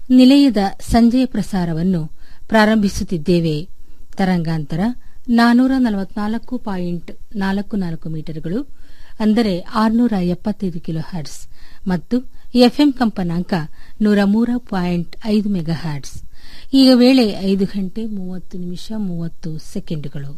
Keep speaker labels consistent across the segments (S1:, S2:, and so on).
S1: ನಿಲಯದ ಸಂಜೆಯ ಪ್ರಸಾರವನ್ನು ಪ್ರಾರಂಭಿಸುತ್ತಿದ್ದೇವೆ ತರಂಗಾಂತರ ನಾನೂರ ನಲವತ್ನಾಲ್ಕು ಪಾಯಿಂಟ್ ನಾಲ್ಕು ನಾಲ್ಕು ಮೀಟರ್ಗಳು ಅಂದರೆ ಆರುನೂರ ಎಪ್ಪತ್ತೈದು ಕಿಲೋ ಹರ್ಟ್ಸ್ ಮತ್ತು ಎಫ್ಎಂ ಕಂಪನಾಂಕ ನೂರ ಮೂರ ಪಾಯಿಂಟ್ ಐದು ಮೆಗಾ ಹರ್ಟ್ಸ್ ಈಗ ವೇಳೆ ಐದು ಗಂಟೆ ಮೂವತ್ತು ನಿಮಿಷ ಮೂವತ್ತು ಸೆಕೆಂಡುಗಳು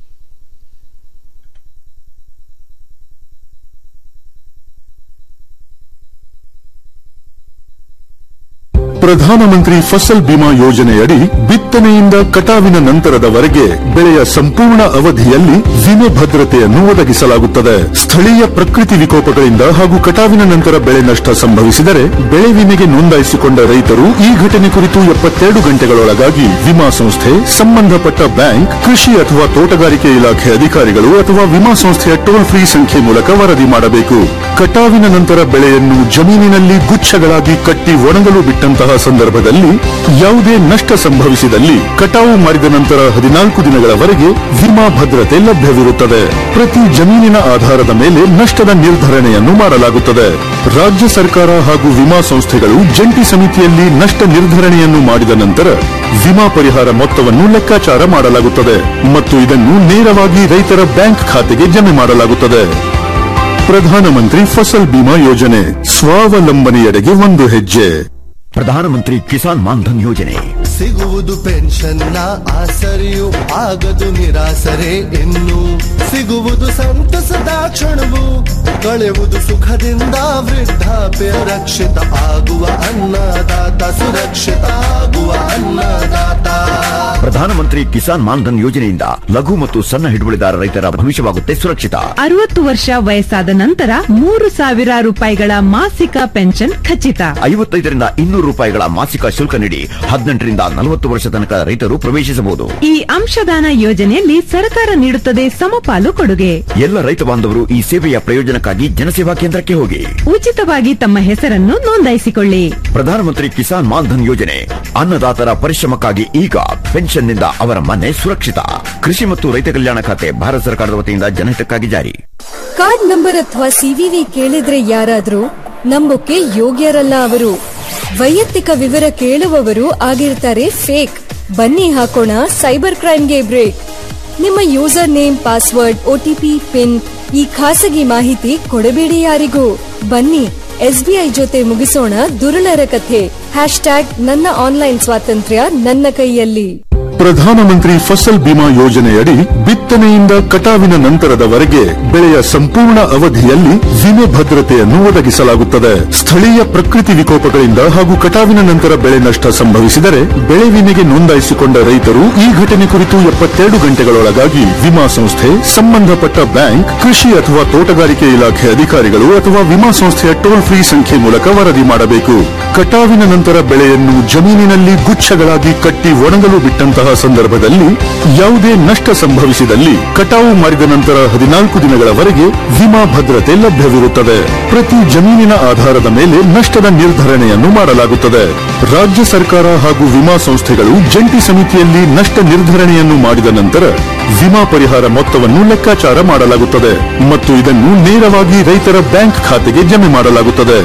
S2: ಪ್ರಧಾನಮಂತ್ರಿ ಫಸಲ್ ಬಿಮಾ ಯೋಜನೆಯಡಿ ಬಿತ್ತನೆಯಿಂದ ಕಟಾವಿನ ನಂತರದವರೆಗೆ ಬೆಳೆಯ ಸಂಪೂರ್ಣ ಅವಧಿಯಲ್ಲಿ ವಿಮೆ ಭದ್ರತೆಯನ್ನು ಒದಗಿಸಲಾಗುತ್ತದೆ ಸ್ಥಳೀಯ ಪ್ರಕೃತಿ ವಿಕೋಪಗಳಿಂದ ಹಾಗೂ ಕಟಾವಿನ ನಂತರ ಬೆಳೆ ನಷ್ಟ ಸಂಭವಿಸಿದರೆ ಬೆಳೆ ವಿಮೆಗೆ ನೋಂದಾಯಿಸಿಕೊಂಡ ರೈತರು ಈ ಘಟನೆ ಕುರಿತು ಎಪ್ಪತ್ತೆರಡು ಗಂಟೆಗಳೊಳಗಾಗಿ ವಿಮಾ ಸಂಸ್ಥೆ ಸಂಬಂಧಪಟ್ಟ ಬ್ಯಾಂಕ್ ಕೃಷಿ ಅಥವಾ ತೋಟಗಾರಿಕೆ ಇಲಾಖೆ ಅಧಿಕಾರಿಗಳು ಅಥವಾ ವಿಮಾ ಸಂಸ್ಥೆಯ ಟೋಲ್ ಫ್ರೀ ಸಂಖ್ಯೆ ಮೂಲಕ ವರದಿ ಮಾಡಬೇಕು ಕಟಾವಿನ ನಂತರ ಬೆಳೆಯನ್ನು ಜಮೀನಿನಲ್ಲಿ ಗುಚ್ಛಗಳಾಗಿ ಕಟ್ಟಿ ಒಣಗಲು ಬಿಟ್ಟಂತಹ ಸಂದರ್ಭದಲ್ಲಿ ಯಾವುದೇ ನಷ್ಟ ಸಂಭವಿಸಿದಲ್ಲಿ ಕಟಾವು ಮಾಡಿದ ನಂತರ ಹದಿನಾಲ್ಕು ದಿನಗಳವರೆಗೆ ವಿಮಾ ಭದ್ರತೆ ಲಭ್ಯವಿರುತ್ತದೆ ಪ್ರತಿ ಜಮೀನಿನ ಆಧಾರದ ಮೇಲೆ ನಷ್ಟದ ನಿರ್ಧರಣೆಯನ್ನು ಮಾಡಲಾಗುತ್ತದೆ ರಾಜ್ಯ ಸರ್ಕಾರ ಹಾಗೂ ವಿಮಾ ಸಂಸ್ಥೆಗಳು ಜಂಟಿ ಸಮಿತಿಯಲ್ಲಿ ನಷ್ಟ ನಿರ್ಧರಣೆಯನ್ನು ಮಾಡಿದ ನಂತರ ವಿಮಾ ಪರಿಹಾರ ಮೊತ್ತವನ್ನು ಲೆಕ್ಕಾಚಾರ ಮಾಡಲಾಗುತ್ತದೆ ಮತ್ತು ಇದನ್ನು ನೇರವಾಗಿ ರೈತರ ಬ್ಯಾಂಕ್ ಖಾತೆಗೆ ಜಮೆ ಮಾಡಲಾಗುತ್ತದೆ ಪ್ರಧಾನಮಂತ್ರಿ ಫಸಲ್ ಬಿಮಾ ಯೋಜನೆ ಸ್ವಾವಲಂಬನೆಯೆಡೆಗೆ ಒಂದು ಹೆಜ್ಜೆ
S3: ಪ್ರಧಾನಮಂತ್ರಿ ಕಿಸಾನ್ ಮಾನ್ಧನ್ ಯೋಜನೆ
S4: ಸಿಗುವುದು ಪೆನ್ಷನ್ನ ಆಸರೆಯು ಆಗದು ನಿರಾಸರೆ ಇನ್ನು ಸಿಗುವುದು ಸಂತಸದ ಕ್ಷಣವು ಕಳೆಯುವುದು ಸುಖದಿಂದ ವೃದ್ಧಾಪ್ಯ ರಕ್ಷಿತ ಆಗುವ ಅನ್ನದಾತ ಸುರಕ್ಷಿತ ಆಗುವ ಅನ್ನದಾತ
S3: ಪ್ರಧಾನಮಂತ್ರಿ ಕಿಸಾನ್ ಮಾನ್ಧನ್ ಯೋಜನೆಯಿಂದ ಲಘು ಮತ್ತು ಸಣ್ಣ ಹಿಡುವಳಿದಾರ ರೈತರ ಭವಿಷ್ಯವಾಗುತ್ತೆ ಸುರಕ್ಷಿತ
S5: ಅರವತ್ತು ವರ್ಷ ವಯಸ್ಸಾದ ನಂತರ ಮೂರು ಸಾವಿರ ರೂಪಾಯಿಗಳ ಮಾಸಿಕ ಪೆನ್ಷನ್ ಖಚಿತ
S3: ಐವತ್ತೈದರಿಂದ ಇನ್ನೂರು ರೂಪಾಯಿಗಳ ಮಾಸಿಕ ಶುಲ್ಕ ನೀಡಿ ಹದಿನೆಂಟರಿಂದ ನಲವತ್ತು ವರ್ಷ ತನಕ ರೈತರು ಪ್ರವೇಶಿಸಬಹುದು
S5: ಈ ಅಂಶದಾನ ಯೋಜನೆಯಲ್ಲಿ ಸರ್ಕಾರ ನೀಡುತ್ತದೆ ಸಮಪಾಲು ಕೊಡುಗೆ
S3: ಎಲ್ಲ ರೈತ ಬಾಂಧವರು ಈ ಸೇವೆಯ ಪ್ರಯೋಜನಕ್ಕಾಗಿ ಜನಸೇವಾ ಕೇಂದ್ರಕ್ಕೆ ಹೋಗಿ
S5: ಉಚಿತವಾಗಿ ತಮ್ಮ ಹೆಸರನ್ನು ನೋಂದಾಯಿಸಿಕೊಳ್ಳಿ
S3: ಪ್ರಧಾನಮಂತ್ರಿ ಕಿಸಾನ್ ಮಾನ್ಧನ್ ಯೋಜನೆ ಅನ್ನದಾತರ ಪರಿಶ್ರಮಕ್ಕಾಗಿ ಈಗ ಪೆನ್ಷನ್ನಿಂದ ಅವರ ಮನೆ ಸುರಕ್ಷಿತ ಕೃಷಿ ಮತ್ತು ರೈತ ಕಲ್ಯಾಣ ಖಾತೆ ಭಾರತ ಸರ್ಕಾರದ ವತಿಯಿಂದ ಜನಹಿತಕ್ಕಾಗಿ ಜಾರಿ
S6: ಕಾರ್ಡ್ ನಂಬರ್ ಅಥವಾ ಸಿವಿವಿ ಕೇಳಿದ್ರೆ ಯಾರಾದ್ರೂ ನಂಬೋಕೆ ಯೋಗ್ಯರಲ್ಲ ಅವರು ವೈಯಕ್ತಿಕ ವಿವರ ಕೇಳುವವರು ಆಗಿರ್ತಾರೆ ಫೇಕ್ ಬನ್ನಿ ಹಾಕೋಣ ಸೈಬರ್ ಕ್ರೈಮ್ಗೆ ಬ್ರೇಕ್ ನಿಮ್ಮ user name password OTP PIN ಈ ಖಾಸಗಿ ಮಾಹಿತಿ ಕೊಡಬೇಡಿ ಯಾರಿಗೂ ಬನ್ನಿ ಎಸ್ಬಿಐ ಜೊತೆ ಮುಗಿಸೋಣ ದುರುಳರ ಕಥೆ ಹ್ಯಾಶ್ ಟ್ಯಾಗ್ ನನ್ನ ಆನ್ಲೈನ್ ಸ್ವಾತಂತ್ರ್ಯ ನನ್ನ ಕೈಯಲ್ಲಿ
S2: ಪ್ರಧಾನಮಂತ್ರಿ ಫಸಲ್ ಬಿಮಾ ಯೋಜನೆಯಡಿ ಬಿತ್ತನೆಯಿಂದ ಕಟಾವಿನ ನಂತರದವರೆಗೆ ಬೆಳೆಯ ಸಂಪೂರ್ಣ ಅವಧಿಯಲ್ಲಿ ವಿಮೆ ಭದ್ರತೆಯನ್ನು ಒದಗಿಸಲಾಗುತ್ತದೆ ಸ್ಥಳೀಯ ಪ್ರಕೃತಿ ವಿಕೋಪಗಳಿಂದ ಹಾಗೂ ಕಟಾವಿನ ನಂತರ ಬೆಳೆ ನಷ್ಟ ಸಂಭವಿಸಿದರೆ ಬೆಳೆ ವಿಮೆಗೆ ನೋಂದಾಯಿಸಿಕೊಂಡ ರೈತರು ಈ ಘಟನೆ ಕುರಿತು ಎಪ್ಪತ್ತೆರಡು ಗಂಟೆಗಳೊಳಗಾಗಿ ವಿಮಾ ಸಂಸ್ಥೆ ಸಂಬಂಧಪಟ್ಟ ಬ್ಯಾಂಕ್ ಕೃಷಿ ಅಥವಾ ತೋಟಗಾರಿಕೆ ಇಲಾಖೆ ಅಧಿಕಾರಿಗಳು ಅಥವಾ ವಿಮಾ ಸಂಸ್ಥೆಯ ಟೋಲ್ ಫ್ರೀ ಸಂಖ್ಯೆ ಮೂಲಕ ವರದಿ ಮಾಡಬೇಕು ಕಟಾವಿನ ನಂತರ ಬೆಳೆಯನ್ನು ಜಮೀನಿನಲ್ಲಿ ಗುಚ್ಛಗಳಾಗಿ ಕಟ್ಟಿ ಒಣಗಲು ಬಿಟ್ಟಂತಹ ಸಂದರ್ಭದಲ್ಲಿ ಯಾವುದೇ ನಷ್ಟ ಸಂಭವಿಸಿದಲ್ಲಿ ಕಟಾವು ಮಾಡಿದ ನಂತರ ಹದಿನಾಲ್ಕು ದಿನಗಳವರೆಗೆ ವಿಮಾ ಭದ್ರತೆ ಲಭ್ಯವಿರುತ್ತದೆ ಪ್ರತಿ ಜಮೀನಿನ ಆಧಾರದ ಮೇಲೆ ನಷ್ಟದ ನಿರ್ಧರಣೆಯನ್ನು ಮಾಡಲಾಗುತ್ತದೆ ರಾಜ್ಯ ಸರ್ಕಾರ ಹಾಗೂ ವಿಮಾ ಸಂಸ್ಥೆಗಳು ಜಂಟಿ ಸಮಿತಿಯಲ್ಲಿ ನಷ್ಟ ನಿರ್ಧರಣೆಯನ್ನು ಮಾಡಿದ ನಂತರ ವಿಮಾ ಪರಿಹಾರ ಮೊತ್ತವನ್ನು ಲೆಕ್ಕಾಚಾರ ಮಾಡಲಾಗುತ್ತದೆ ಮತ್ತು ಇದನ್ನು ನೇರವಾಗಿ ರೈತರ ಬ್ಯಾಂಕ್ ಖಾತೆಗೆ ಜಮೆ ಮಾಡಲಾಗುತ್ತದೆ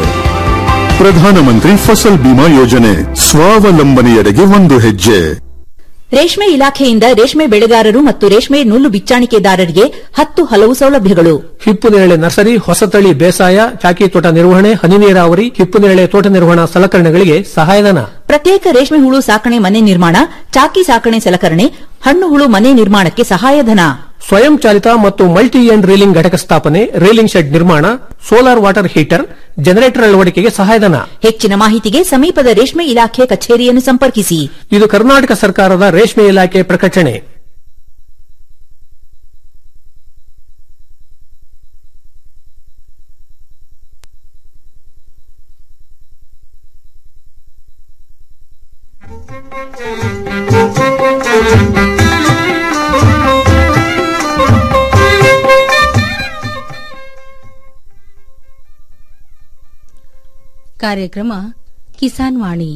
S2: ಪ್ರಧಾನಮಂತ್ರಿ ಫಸಲ್ ಬಿಮಾ ಯೋಜನೆ ಸ್ವಾವಲಂಬನೆಯೆಡೆಗೆ ಒಂದು ಹೆಜ್ಜೆ
S7: ರೇಷ್ಮೆ ಇಲಾಖೆಯಿಂದ ರೇಷ್ಮೆ ಬೆಳೆಗಾರರು ಮತ್ತು ರೇಷ್ಮೆ ನೂಲು ಬಿಚ್ಚಾಣಿಕೆದಾರರಿಗೆ ಹತ್ತು ಹಲವು ಸೌಲಭ್ಯಗಳು
S8: ಹಿಪ್ಪುನೇರಳೆ ನರ್ಸರಿ ಹೊಸತಳಿ ಬೇಸಾಯ ಚಾಕಿ ತೋಟ ನಿರ್ವಹಣೆ ಹನಿ ನೀರಾವರಿ ಹಿಪ್ಪುನೇರಳೆ ತೋಟ ನಿರ್ವಹಣಾ ಸಲಕರಣೆಗಳಿಗೆ ಸಹಾಯಧನ
S7: ಪ್ರತ್ಯೇಕ ರೇಷ್ಮೆ ಹುಳು ಸಾಕಣೆ ಮನೆ ನಿರ್ಮಾಣ ಚಾಕಿ ಸಾಕಣೆ ಸಲಕರಣೆ ಹಣ್ಣು ಹುಳು ಮನೆ ನಿರ್ಮಾಣಕ್ಕೆ ಸಹಾಯಧನ
S8: ಸ್ವಯಂ ಚಾಲಿತ ಮತ್ತು ಮಲ್ಟಿ ಎಂಡ್ ರೀಲಿಂಗ್ ಘಟಕ ಸ್ಥಾಪನೆ ರೀಲಿಂಗ್ ಶೆಡ್ ನಿರ್ಮಾಣ ಸೋಲಾರ್ ವಾಟರ್ ಹೀಟರ್ ಜನರೇಟರ್ ಅಳವಡಿಕೆಗೆ ಸಹಾಯಧನ
S7: ಹೆಚ್ಚಿನ ಮಾಹಿತಿಗೆ ಸಮೀಪದ ರೇಷ್ಮೆ ಇಲಾಖೆ ಕಚೇರಿಯನ್ನು ಸಂಪರ್ಕಿಸಿ
S8: ಇದು ಕರ್ನಾಟಕ ಸರ್ಕಾರದ ರೇಷ್ಮೆ ಇಲಾಖೆ ಪ್ರಕಟಣೆ
S1: ಕಾರ್ಯಕ್ರಮ ಕಿಸಾನ್ ವಾಣಿ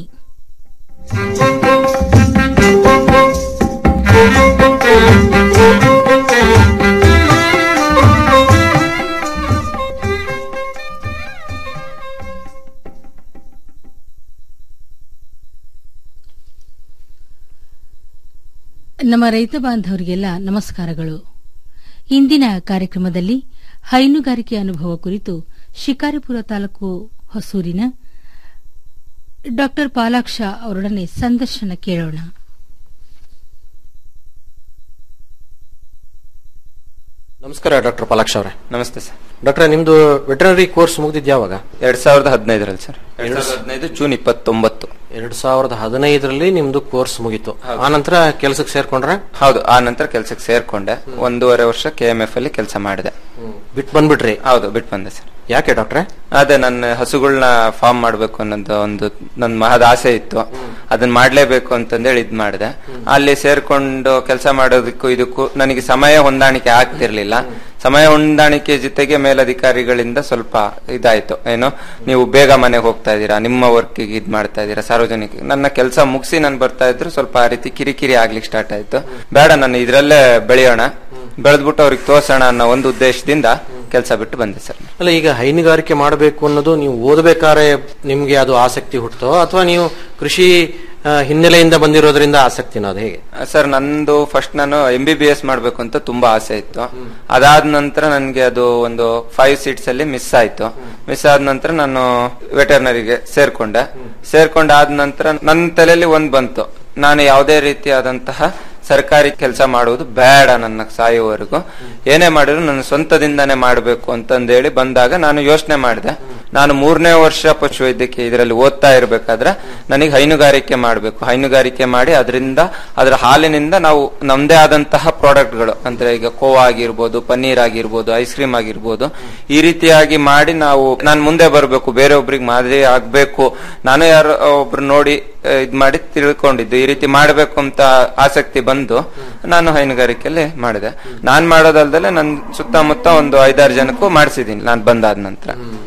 S1: ನಮ್ಮ ರೈತ ಬಾಂಧವರಿಗೆಲ್ಲ ನಮಸ್ಕಾರಗಳು ಇಂದಿನ ಕಾರ್ಯಕ್ರಮದಲ್ಲಿ ಹೈನುಗಾರಿಕೆ ಅನುಭವ ಕುರಿತು ಶಿಕಾರಿಪುರ ತಾಲೂಕು ಹೊಸೂರಿನ ಡಾ ಪಾಲಾಕ್ಷ ಅವರೊಡನೆ ಸಂದರ್ಶನ ಕೇಳೋಣ
S9: ನಮಸ್ಕಾರ ಡಾಕ್ಟರ್ ಪಾಲಾಕ್ಷ ಅವರೇ
S10: ನಮಸ್ತೆ ಸರ್
S9: ಡಾಕ್ಟರ್ ನಿಮ್ದು ವೆಟರ್ನರಿ ಕೋರ್ಸ್ ಮುಗಿದಿದ್ ಯಾವಾಗ
S10: ಎರಡ್ ಸಾವಿರದ ಹದಿನೈದರಲ್ಲಿ ಸರ್ ಎರಡ್ ಸಾವಿರದ ಹದಿನೈದು ಜೂನ್ ಇಪ್ಪತ್ತೊಂಬತ್ತು
S9: ಎರಡ್ ಸಾವಿರದ ಹದಿನೈದರಲ್ಲಿ ನಿಮ್ದು ಕೋರ್ಸ್ ಮುಗೀತು ಆ ನಂತರ ಕೆಲಸಕ್ಕೆ ಸೇರ್ಕೊಂಡ್ರೆ
S10: ಹೌದು ಆ ನಂತರ ಕೆಲ್ಸಕ್ಕೆ ಸೇರ್ಕೊಂಡೆ ಒಂದೂವರೆ ವರ್ಷ ಕೆ ಎಂ ಎಫ್ ಅಲ್ಲಿ ಕೆಲಸ ಮಾಡಿದೆ
S9: ಬಿಟ್ಟು ಬಂದ್ಬಿಟ್ರಿ
S10: ಹೌದು ಬಿಟ್ಟು ಬಂದೆ ಸರ್
S9: ಯಾಕೆ ಡಾಕ್ಟ್ರೆ
S10: ಅದೇ ನನ್ನ ಹಸುಗಳನ್ನ ಫಾರ್ಮ್ ಮಾಡ್ಬೇಕು ಅನ್ನೋದು ಒಂದು ನನ್ನ ಮಹದ ಆಸೆ ಇತ್ತು ಅದನ್ನ ಮಾಡ್ಲೇಬೇಕು ಅಂತಂದೇಳಿ ಇದ್ ಮಾಡಿದೆ ಅಲ್ಲಿ ಸೇರ್ಕೊಂಡು ಕೆಲಸ ಮಾಡೋದಕ್ಕೂ ಇದಕ್ಕೂ ನನಗೆ ಸಮಯ ಹೊಂದಾಣಿಕೆ ಆಗ್ತಿರ್ಲಿಲ್ಲ ಸಮಯ ಹೊಂದಾಣಿಕೆ ಜೊತೆಗೆ ಮೇಲಧಿಕಾರಿಗಳಿಂದ ಸ್ವಲ್ಪ ಇದಾಯ್ತು ಏನು ನೀವು ಬೇಗ ಮನೆಗೆ ಹೋಗ್ತಾ ಇದ್ದೀರಾ ನಿಮ್ಮ ವರ್ಕಿಗೆ ಇದ್ ಮಾಡ್ತಾ ಇದ್ದೀರಾ ಸಾರ್ವಜನಿಕ ನನ್ನ ಕೆಲಸ ಮುಗಿಸಿ ನಾನು ಬರ್ತಾ ಇದ್ರು ಸ್ವಲ್ಪ ಆ ರೀತಿ ಕಿರಿಕಿರಿ ಆಗ್ಲಿಕ್ಕೆ ಸ್ಟಾರ್ಟ್ ಆಯ್ತು ಬೇಡ ನಾನು ಇದ್ರಲ್ಲೇ ಬೆಳೆಯೋಣ ಬೆಳೆದ್ಬಿಟ್ಟು ಅವ್ರಿಗೆ ತೋರ್ಸೋಣ ಅನ್ನೋ ಒಂದು ಉದ್ದೇಶದಿಂದ ಕೆಲಸ ಬಿಟ್ಟು ಬಂದೆ ಸರ್
S9: ಅಲ್ಲ ಈಗ ಹೈನುಗಾರಿಕೆ ಮಾಡಬೇಕು ಅನ್ನೋದು ನೀವು ಓದಬೇಕಾದ್ರೆ ನಿಮ್ಗೆ ಅದು ಆಸಕ್ತಿ ಹುಟ್ಟೋ ಅಥವಾ ನೀವು ಕೃಷಿ ಆ, ಹಿನ್ನೆಲೆಯಿಂದ ಬಂದಿರೋದ್ರಿಂದ ಆಸಕ್ತಿನೋ ಅದು ಹೇಗೆ
S10: ಸರ್ ನಂದು ಫಸ್ಟ್ ನಾನು ಎಂ ಬಿ ಬಿ ಎಸ್ ಮಾಡ್ಬೇಕು ಅಂತ ತುಂಬಾ ಆಸೆ ಇತ್ತು ಅದಾದ ನಂತರ ನನಗೆ ಅದು ಒಂದು ಫೈವ್ ಸೀಟ್ಸ್ ಅಲ್ಲಿ ಮಿಸ್ ಆಯ್ತು ಮಿಸ್ ಆದ ನಂತರ ನಾನು ವೆಟರ್ನರಿಗೆ ಸೇರ್ಕೊಂಡೆ ಸೇರ್ಕೊಂಡಾದ ನಂತರ ನನ್ನ ತಲೆಯಲ್ಲಿ ಒಂದ್ ಬಂತು ನಾನು ಯಾವುದೇ ರೀತಿಯಾದಂತಹ ಸರ್ಕಾರಿ ಕೆಲಸ ಮಾಡುವುದು ಬೇಡ ನನ್ನ ಸಾಯುವವರೆಗೂ ಏನೇ ಮಾಡಿದ್ರು ನನ್ನ ಸ್ವಂತದಿಂದಾನೇ ಮಾಡಬೇಕು ಅಂತಂದೇಳಿ ಬಂದಾಗ ನಾನು ಯೋಚನೆ ಮಾಡಿದೆ ನಾನು ಮೂರನೇ ವರ್ಷ ಪಶುವೈದ್ಯಕೀಯ ಇದರಲ್ಲಿ ಓದ್ತಾ ಇರಬೇಕಾದ್ರೆ ನನಗೆ ಹೈನುಗಾರಿಕೆ ಮಾಡಬೇಕು ಹೈನುಗಾರಿಕೆ ಮಾಡಿ ಅದರಿಂದ ಅದರ ಹಾಲಿನಿಂದ ನಾವು ನಮ್ದೇ ಆದಂತಹ ಪ್ರಾಡಕ್ಟ್ಗಳು ಅಂದ್ರೆ ಈಗ ಕೋವಾ ಆಗಿರ್ಬೋದು ಪನ್ನೀರ್ ಆಗಿರ್ಬೋದು ಐಸ್ ಕ್ರೀಮ್ ಆಗಿರ್ಬೋದು ಈ ರೀತಿಯಾಗಿ ಮಾಡಿ ನಾವು ನಾನು ಮುಂದೆ ಬರಬೇಕು ಬೇರೆ ಒಬ್ರಿಗೆ ಮಾದರಿ ಆಗ್ಬೇಕು ನಾನು ಯಾರು ಒಬ್ರು ನೋಡಿ ಆ, ಇದ್ ಮಾಡಿ ತಿಳ್ಕೊಂಡಿದ್ದು ಈ ರೀತಿ ಮಾಡ್ಬೇಕು ಅಂತ ಆಸಕ್ತಿ ಬಂದು ನಾನು ಹೈನುಗಾರಿಕೆಯಲ್ಲಿ ಮಾಡಿದೆ ನಾನ್ ಮಾಡೋದಲ್ದಲೆ ನನ್ ಸುತ್ತಮುತ್ತ ಒಂದು ಐದಾರು ಜನಕ್ಕೂ ಮಾಡಿಸಿದೀನಿ ನಾನು ಬಂದಾದ ನಂತರ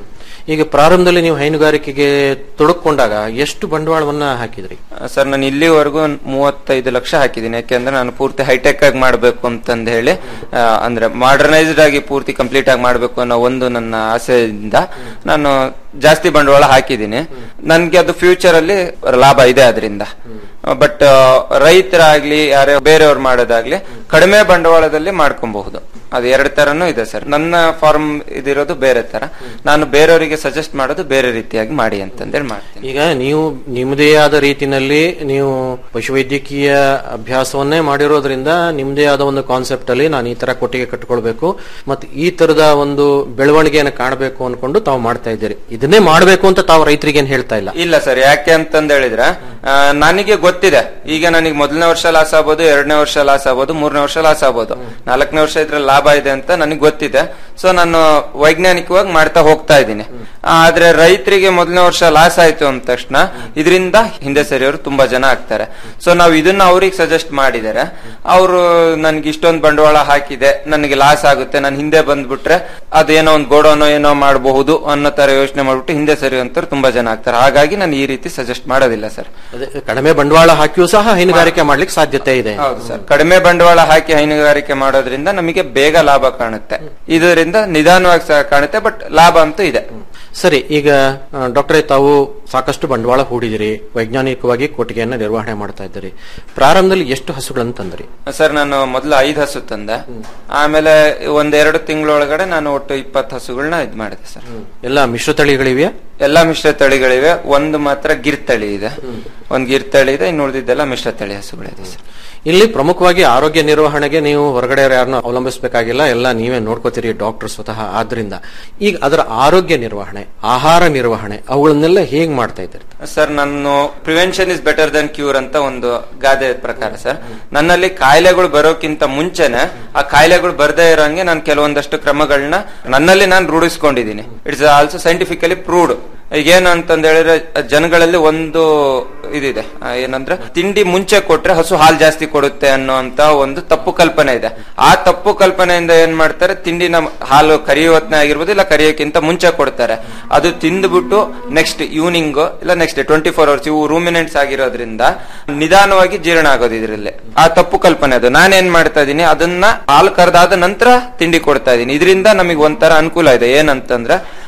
S9: ಈಗ ಪ್ರಾರಂಭದಲ್ಲಿ ನೀವು ಹೈನುಗಾರಿಕೆಗೆ ತೊಡಕೊಂಡಾಗ ಎಷ್ಟು ಬಂಡವಾಳವನ್ನ ಹಾಕಿದ್ರಿ
S10: ಸರ್ ನಾನು ಇಲ್ಲಿವರೆಗೂ ಮೂವತ್ತೈದು ಲಕ್ಷ ಹಾಕಿದ್ದೀನಿ ಯಾಕೆಂದ್ರೆ ನಾನು ಪೂರ್ತಿ ಹೈಟೆಕ್ ಆಗಿ ಮಾಡಬೇಕು ಅಂತಂದು ಹೇಳಿ ಆ, ಅಂದ್ರೆ ಮಾಡರ್ನೈಸ್ಡ್ ಆಗಿ ಪೂರ್ತಿ ಕಂಪ್ಲೀಟ್ ಆಗಿ ಮಾಡಬೇಕು ಅನ್ನೋ ಒಂದು ನನ್ನ ಆಸೆಯಿಂದ ನಾನು ಜಾಸ್ತಿ ಬಂಡವಾಳ ಹಾಕಿದ್ದೀನಿ ನನ್ಗೆ ಅದು ಫ್ಯೂಚರ್ ಅಲ್ಲಿ ಲಾಭ ಇದೆ ಅದರಿಂದ ಬಟ್ ರೈತರಾಗ್ಲಿ ಯಾರೇ ಬೇರೆಯವ್ರು ಮಾಡೋದಾಗ್ಲಿ ಕಡಿಮೆ ಬಂಡವಾಳದಲ್ಲಿ ಮಾಡ್ಕೊಬಹುದು ಅದು ಎರಡು ತರನು ಇದೆ ಸರ್ ನನ್ನ ಫಾರ್ಮ್ ಇದಿರೋದು ಬೇರೆ ತರ ನಾನು ಬೇರೆಯವರಿಗೆ ಸಜೆಸ್ಟ್ ಮಾಡೋದು ಬೇರೆ ರೀತಿಯಾಗಿ ಮಾಡಿ ಅಂತಂದೇಳಿ ಮಾಡ್ತೀನಿ
S9: ಈಗ ನೀವು ನಿಮ್ಮದೇ ಆದ ರೀತಿನಲ್ಲಿ ನೀವು ಪಶುವೈದ್ಯಕೀಯ ಅಭ್ಯಾಸವನ್ನೇ ಮಾಡಿರೋದ್ರಿಂದ ನಿಮ್ಮದೇ ಆದ ಒಂದು ಕಾನ್ಸೆಪ್ಟ್ ಅಲ್ಲಿ ನಾನು ಈ ತರ ಕೊಟ್ಟಿಗೆ ಕಟ್ಕೊಳ್ಬೇಕು ಮತ್ತೆ ಈ ತರದ ಒಂದು ಬೆಳವಣಿಗೆಯನ್ನು ಕಾಣಬೇಕು ಅನ್ಕೊಂಡು ತಾವು ಮಾಡ್ತಾ ಇದ್ದೀರಿ ಇದನ್ನೇ ಮಾಡಬೇಕು ಅಂತ ತಾವು ರೈತರಿಗೆ ಏನ್ ಹೇಳ್ತಾ ಇಲ್ಲ
S10: ಇಲ್ಲ ಸರ್ ಯಾಕೆ ಅಂತಂದ ಹೇಳಿದ್ರೆ ಆ, ನನಗೆ ಗೊತ್ತಿದೆ ಈಗ ನನಗೆ ಮೊದಲನೇ ವರ್ಷ ಲಾಸ್ ಆಗ್ಬೋದು ಎರಡನೇ ವರ್ಷ ಲಾಸ್ ಆಗ್ಬೋದು ಮೂರನೇ ವರ್ಷ ಲಾಸ್ ಆಗ್ಬೋದು ನಾಲ್ಕನೇ ವರ್ಷ ಇದ್ರಲ್ಲಿ ಲಾಭ ಇದೆ ಅಂತ ನನಗೆ ಗೊತ್ತಿದೆ ಸೊ ನಾನು ವೈಜ್ಞಾನಿಕವಾಗಿ ಮಾಡ್ತಾ ಹೋಗ್ತಾ ಇದ್ದೀನಿ ಆದ್ರೆ ರೈತರಿಗೆ ಮೊದಲನೇ ವರ್ಷ ಲಾಸ್ ಆಯ್ತು ಅಂದ ತಕ್ಷಣ ಇದರಿಂದ ಹಿಂದೆ ಸರಿಯವರು ತುಂಬಾ ಜನ ಆಗ್ತಾರೆ ಸೊ ನಾವು ಇದನ್ನ ಅವ್ರಿಗೆ ಸಜೆಸ್ಟ್ ಮಾಡಿದರೆ ಅವರು ನನ್ಗೆ ಇಷ್ಟೊಂದು ಬಂಡವಾಳ ಹಾಕಿದೆ ನನಗೆ ಲಾಸ್ ಆಗುತ್ತೆ ನಾನು ಹಿಂದೆ ಬಂದ್ಬಿಟ್ರೆ ಅದೇನೋ ಒಂದು ಗೋಡೋನೋ ಏನೋ ಮಾಡಬಹುದು ಅನ್ನೋ ತರ ಯೋಚನೆ ಮಾಡ್ಬಿಟ್ಟು ಹಿಂದೆ ಸರಿಯುವಂತವ್ರು ತುಂಬಾ ಜನ ಆಗ್ತಾರೆ ಹಾಗಾಗಿ ನಾನು ಈ ರೀತಿ ಸಜೆಸ್ಟ್ ಮಾಡೋದಿಲ್ಲ ಸರ್
S9: ಅದೇ ಕಡಿಮೆ ಬಂಡವಾಳ ಹಾಕಿಯೂ ಸಹ ಹೈನುಗಾರಿಕೆ ಮಾಡ್ಲಿಕ್ಕೆ ಸಾಧ್ಯತೆ ಇದೆ
S10: ಹೌದು ಸರ್ ಕಡಿಮೆ ಬಂಡವಾಳ ಹಾಕಿ ಹೈನುಗಾರಿಕೆ ಮಾಡೋದ್ರಿಂದ ನಮಗೆ ಬೇಗ ಲಾಭ ಕಾಣುತ್ತೆ ಇದರಿಂದ ನಿಧಾನವಾಗಿ ಸಹ ಕಾಣುತ್ತೆ ಬಟ್ ಲಾಭ ಅಂತೂ ಇದೆ
S9: ಸರಿ ಈಗ ಆ, ಡಾಕ್ಟ್ರೇ ತಾವು ಸಾಕಷ್ಟು ಬಂಡವಾಳ ಹೂಡಿದಿರಿ ವೈಜ್ಞಾನಿಕವಾಗಿ ಕೊಟ್ಟಿಗೆಯನ್ನ ನಿರ್ವಹಣೆ ಮಾಡ್ತಾ ಇದ್ದೀರಿ ಪ್ರಾರಂಭದಲ್ಲಿ ಎಷ್ಟು ಹಸುಗಳನ್ನು ತಂದ್ರಿ
S10: ಸರ್ ನಾನು ಮೊದಲು ಐದು ಹಸು ತಂದೆ ಆಮೇಲೆ ಒಂದೆರಡು ತಿಂಗಳೊಳಗಡೆ ನಾನು ಒಟ್ಟು ಇಪ್ಪತ್ತು ಹಸುಗಳನ್ನ ಇದ್ ಮಾಡಿದೆ ಸರ್
S9: ಎಲ್ಲ ಮಿಶ್ರ ತಳಿಗಳಿವೆಯಾ
S10: ಎಲ್ಲಾ ಮಿಶ್ರ ತಳಿಗಳಿವೆ ಒಂದು ಮಾತ್ರ ಗಿರ್ ತಳಿ ಇದೆ ಒಂದ್ ಗಿರ್ ತಳಿ ಇದೆ ಇನ್ನು ಉಳಿದಿದ್ದೆಲ್ಲ ಮಿಶ್ರ ತಳಿ ಹಸುಗಳಿದೆ ಸರ್
S9: ಇಲ್ಲಿ ಪ್ರಮುಖವಾಗಿ ಆರೋಗ್ಯ ನಿರ್ವಹಣೆಗೆ ನೀವು ಹೊರಗಡೆ ಯಾರನ್ನ ಅವಲಂಬಿಸಬೇಕಾಗಿಲ್ಲ ಎಲ್ಲ ನೀವೇ ನೋಡ್ಕೋತೀರಿ ಡಾಕ್ಟರ್ ಸ್ವತಃ ಆದ್ರಿಂದ ಈಗ ಅದರ ಆರೋಗ್ಯ ನಿರ್ವಹಣೆ ಆಹಾರ ನಿರ್ವಹಣೆ ಅವುಗಳನ್ನೆಲ್ಲ ಹೇಗ್ ಮಾಡ್ತಾ ಇದ್ದೀರಿ
S10: ಸರ್ ನಾನು prevention is better than cure ಅಂತ ಒಂದು ಗಾದೆ ಪ್ರಕಾರ ಸರ್ ನನ್ನಲ್ಲಿ ಕಾಯಿಲೆಗಳು ಬರೋಕ್ಕಿಂತ ಮುಂಚೆನೆ ಆ ಕಾಯಿಲೆಗಳು ಬರ್ದೇ ಇರೋಂಗೆ ನಾನು ಕೆಲವೊಂದಷ್ಟು ಕ್ರಮಗಳನ್ನ ನನ್ನಲ್ಲಿ ನಾನು ರೂಢಿಸ್ಕೊಂಡಿದ್ದೀನಿ ಇಟ್ಸ್ ಆಲ್ಸೋ ಸೈಂಟಿಫಿಕಲಿ ಪ್ರೂವ್ಡ್ ಈಗೇನು ಅಂತಂದ ಹೇಳಿದ್ರೆ ಜನಗಳಲ್ಲಿ ಒಂದು ಇದಿದೆ ಆ, ಏನಂದ್ರೆ ತಿಂಡಿ ಮುಂಚೆ ಕೊಟ್ರೆ ಹಸು ಹಾಲು ಜಾಸ್ತಿ ಕೊಡುತ್ತೆ ಅನ್ನೋಂತ ಒಂದು ತಪ್ಪು ಕಲ್ಪನೆ ಇದೆ ಆ ತಪ್ಪು ಕಲ್ಪನೆಯಿಂದ ಏನ್ ಮಾಡ್ತಾರೆ ತಿಂಡಿನ ಹಾಲು ಕರಿಯುವತ್ನೆ ಆಗಿರ್ಬೋದು ಇಲ್ಲ ಕರಿಯೋಕ್ಕಿಂತ ಮುಂಚೆ ಕೊಡ್ತಾರೆ ಅದು ತಿಂದ್ಬಿಟ್ಟು ನೆಕ್ಸ್ಟ್ ಈವ್ನಿಂಗ್ ಇಲ್ಲ ನೆಕ್ಸ್ಟ್ ಟ್ವೆಂಟಿ ಫೋರ್ ಅವರ್ಸ್ ಇವು ರೂಮಿನೆಂಟ್ಸ್ ಆಗಿರೋದ್ರಿಂದ ನಿಧಾನವಾಗಿ ಜೀರ್ಣ ಆಗೋದು ಇದರಲ್ಲಿ ಆ ತಪ್ಪು ಕಲ್ಪನೆ ಅದು ನಾನೇನ್ ಮಾಡ್ತಾ ಇದೀನಿ ಅದನ್ನ ಹಾಲು ಕರೆದಾದ ನಂತರ ತಿಂಡಿ ಕೊಡ್ತಾ ಇದೀನಿ ಇದರಿಂದ ನಮಗೆ ಒಂಥರ ಅನುಕೂಲ ಇದೆ ಏನಂತಂದ್ರೆ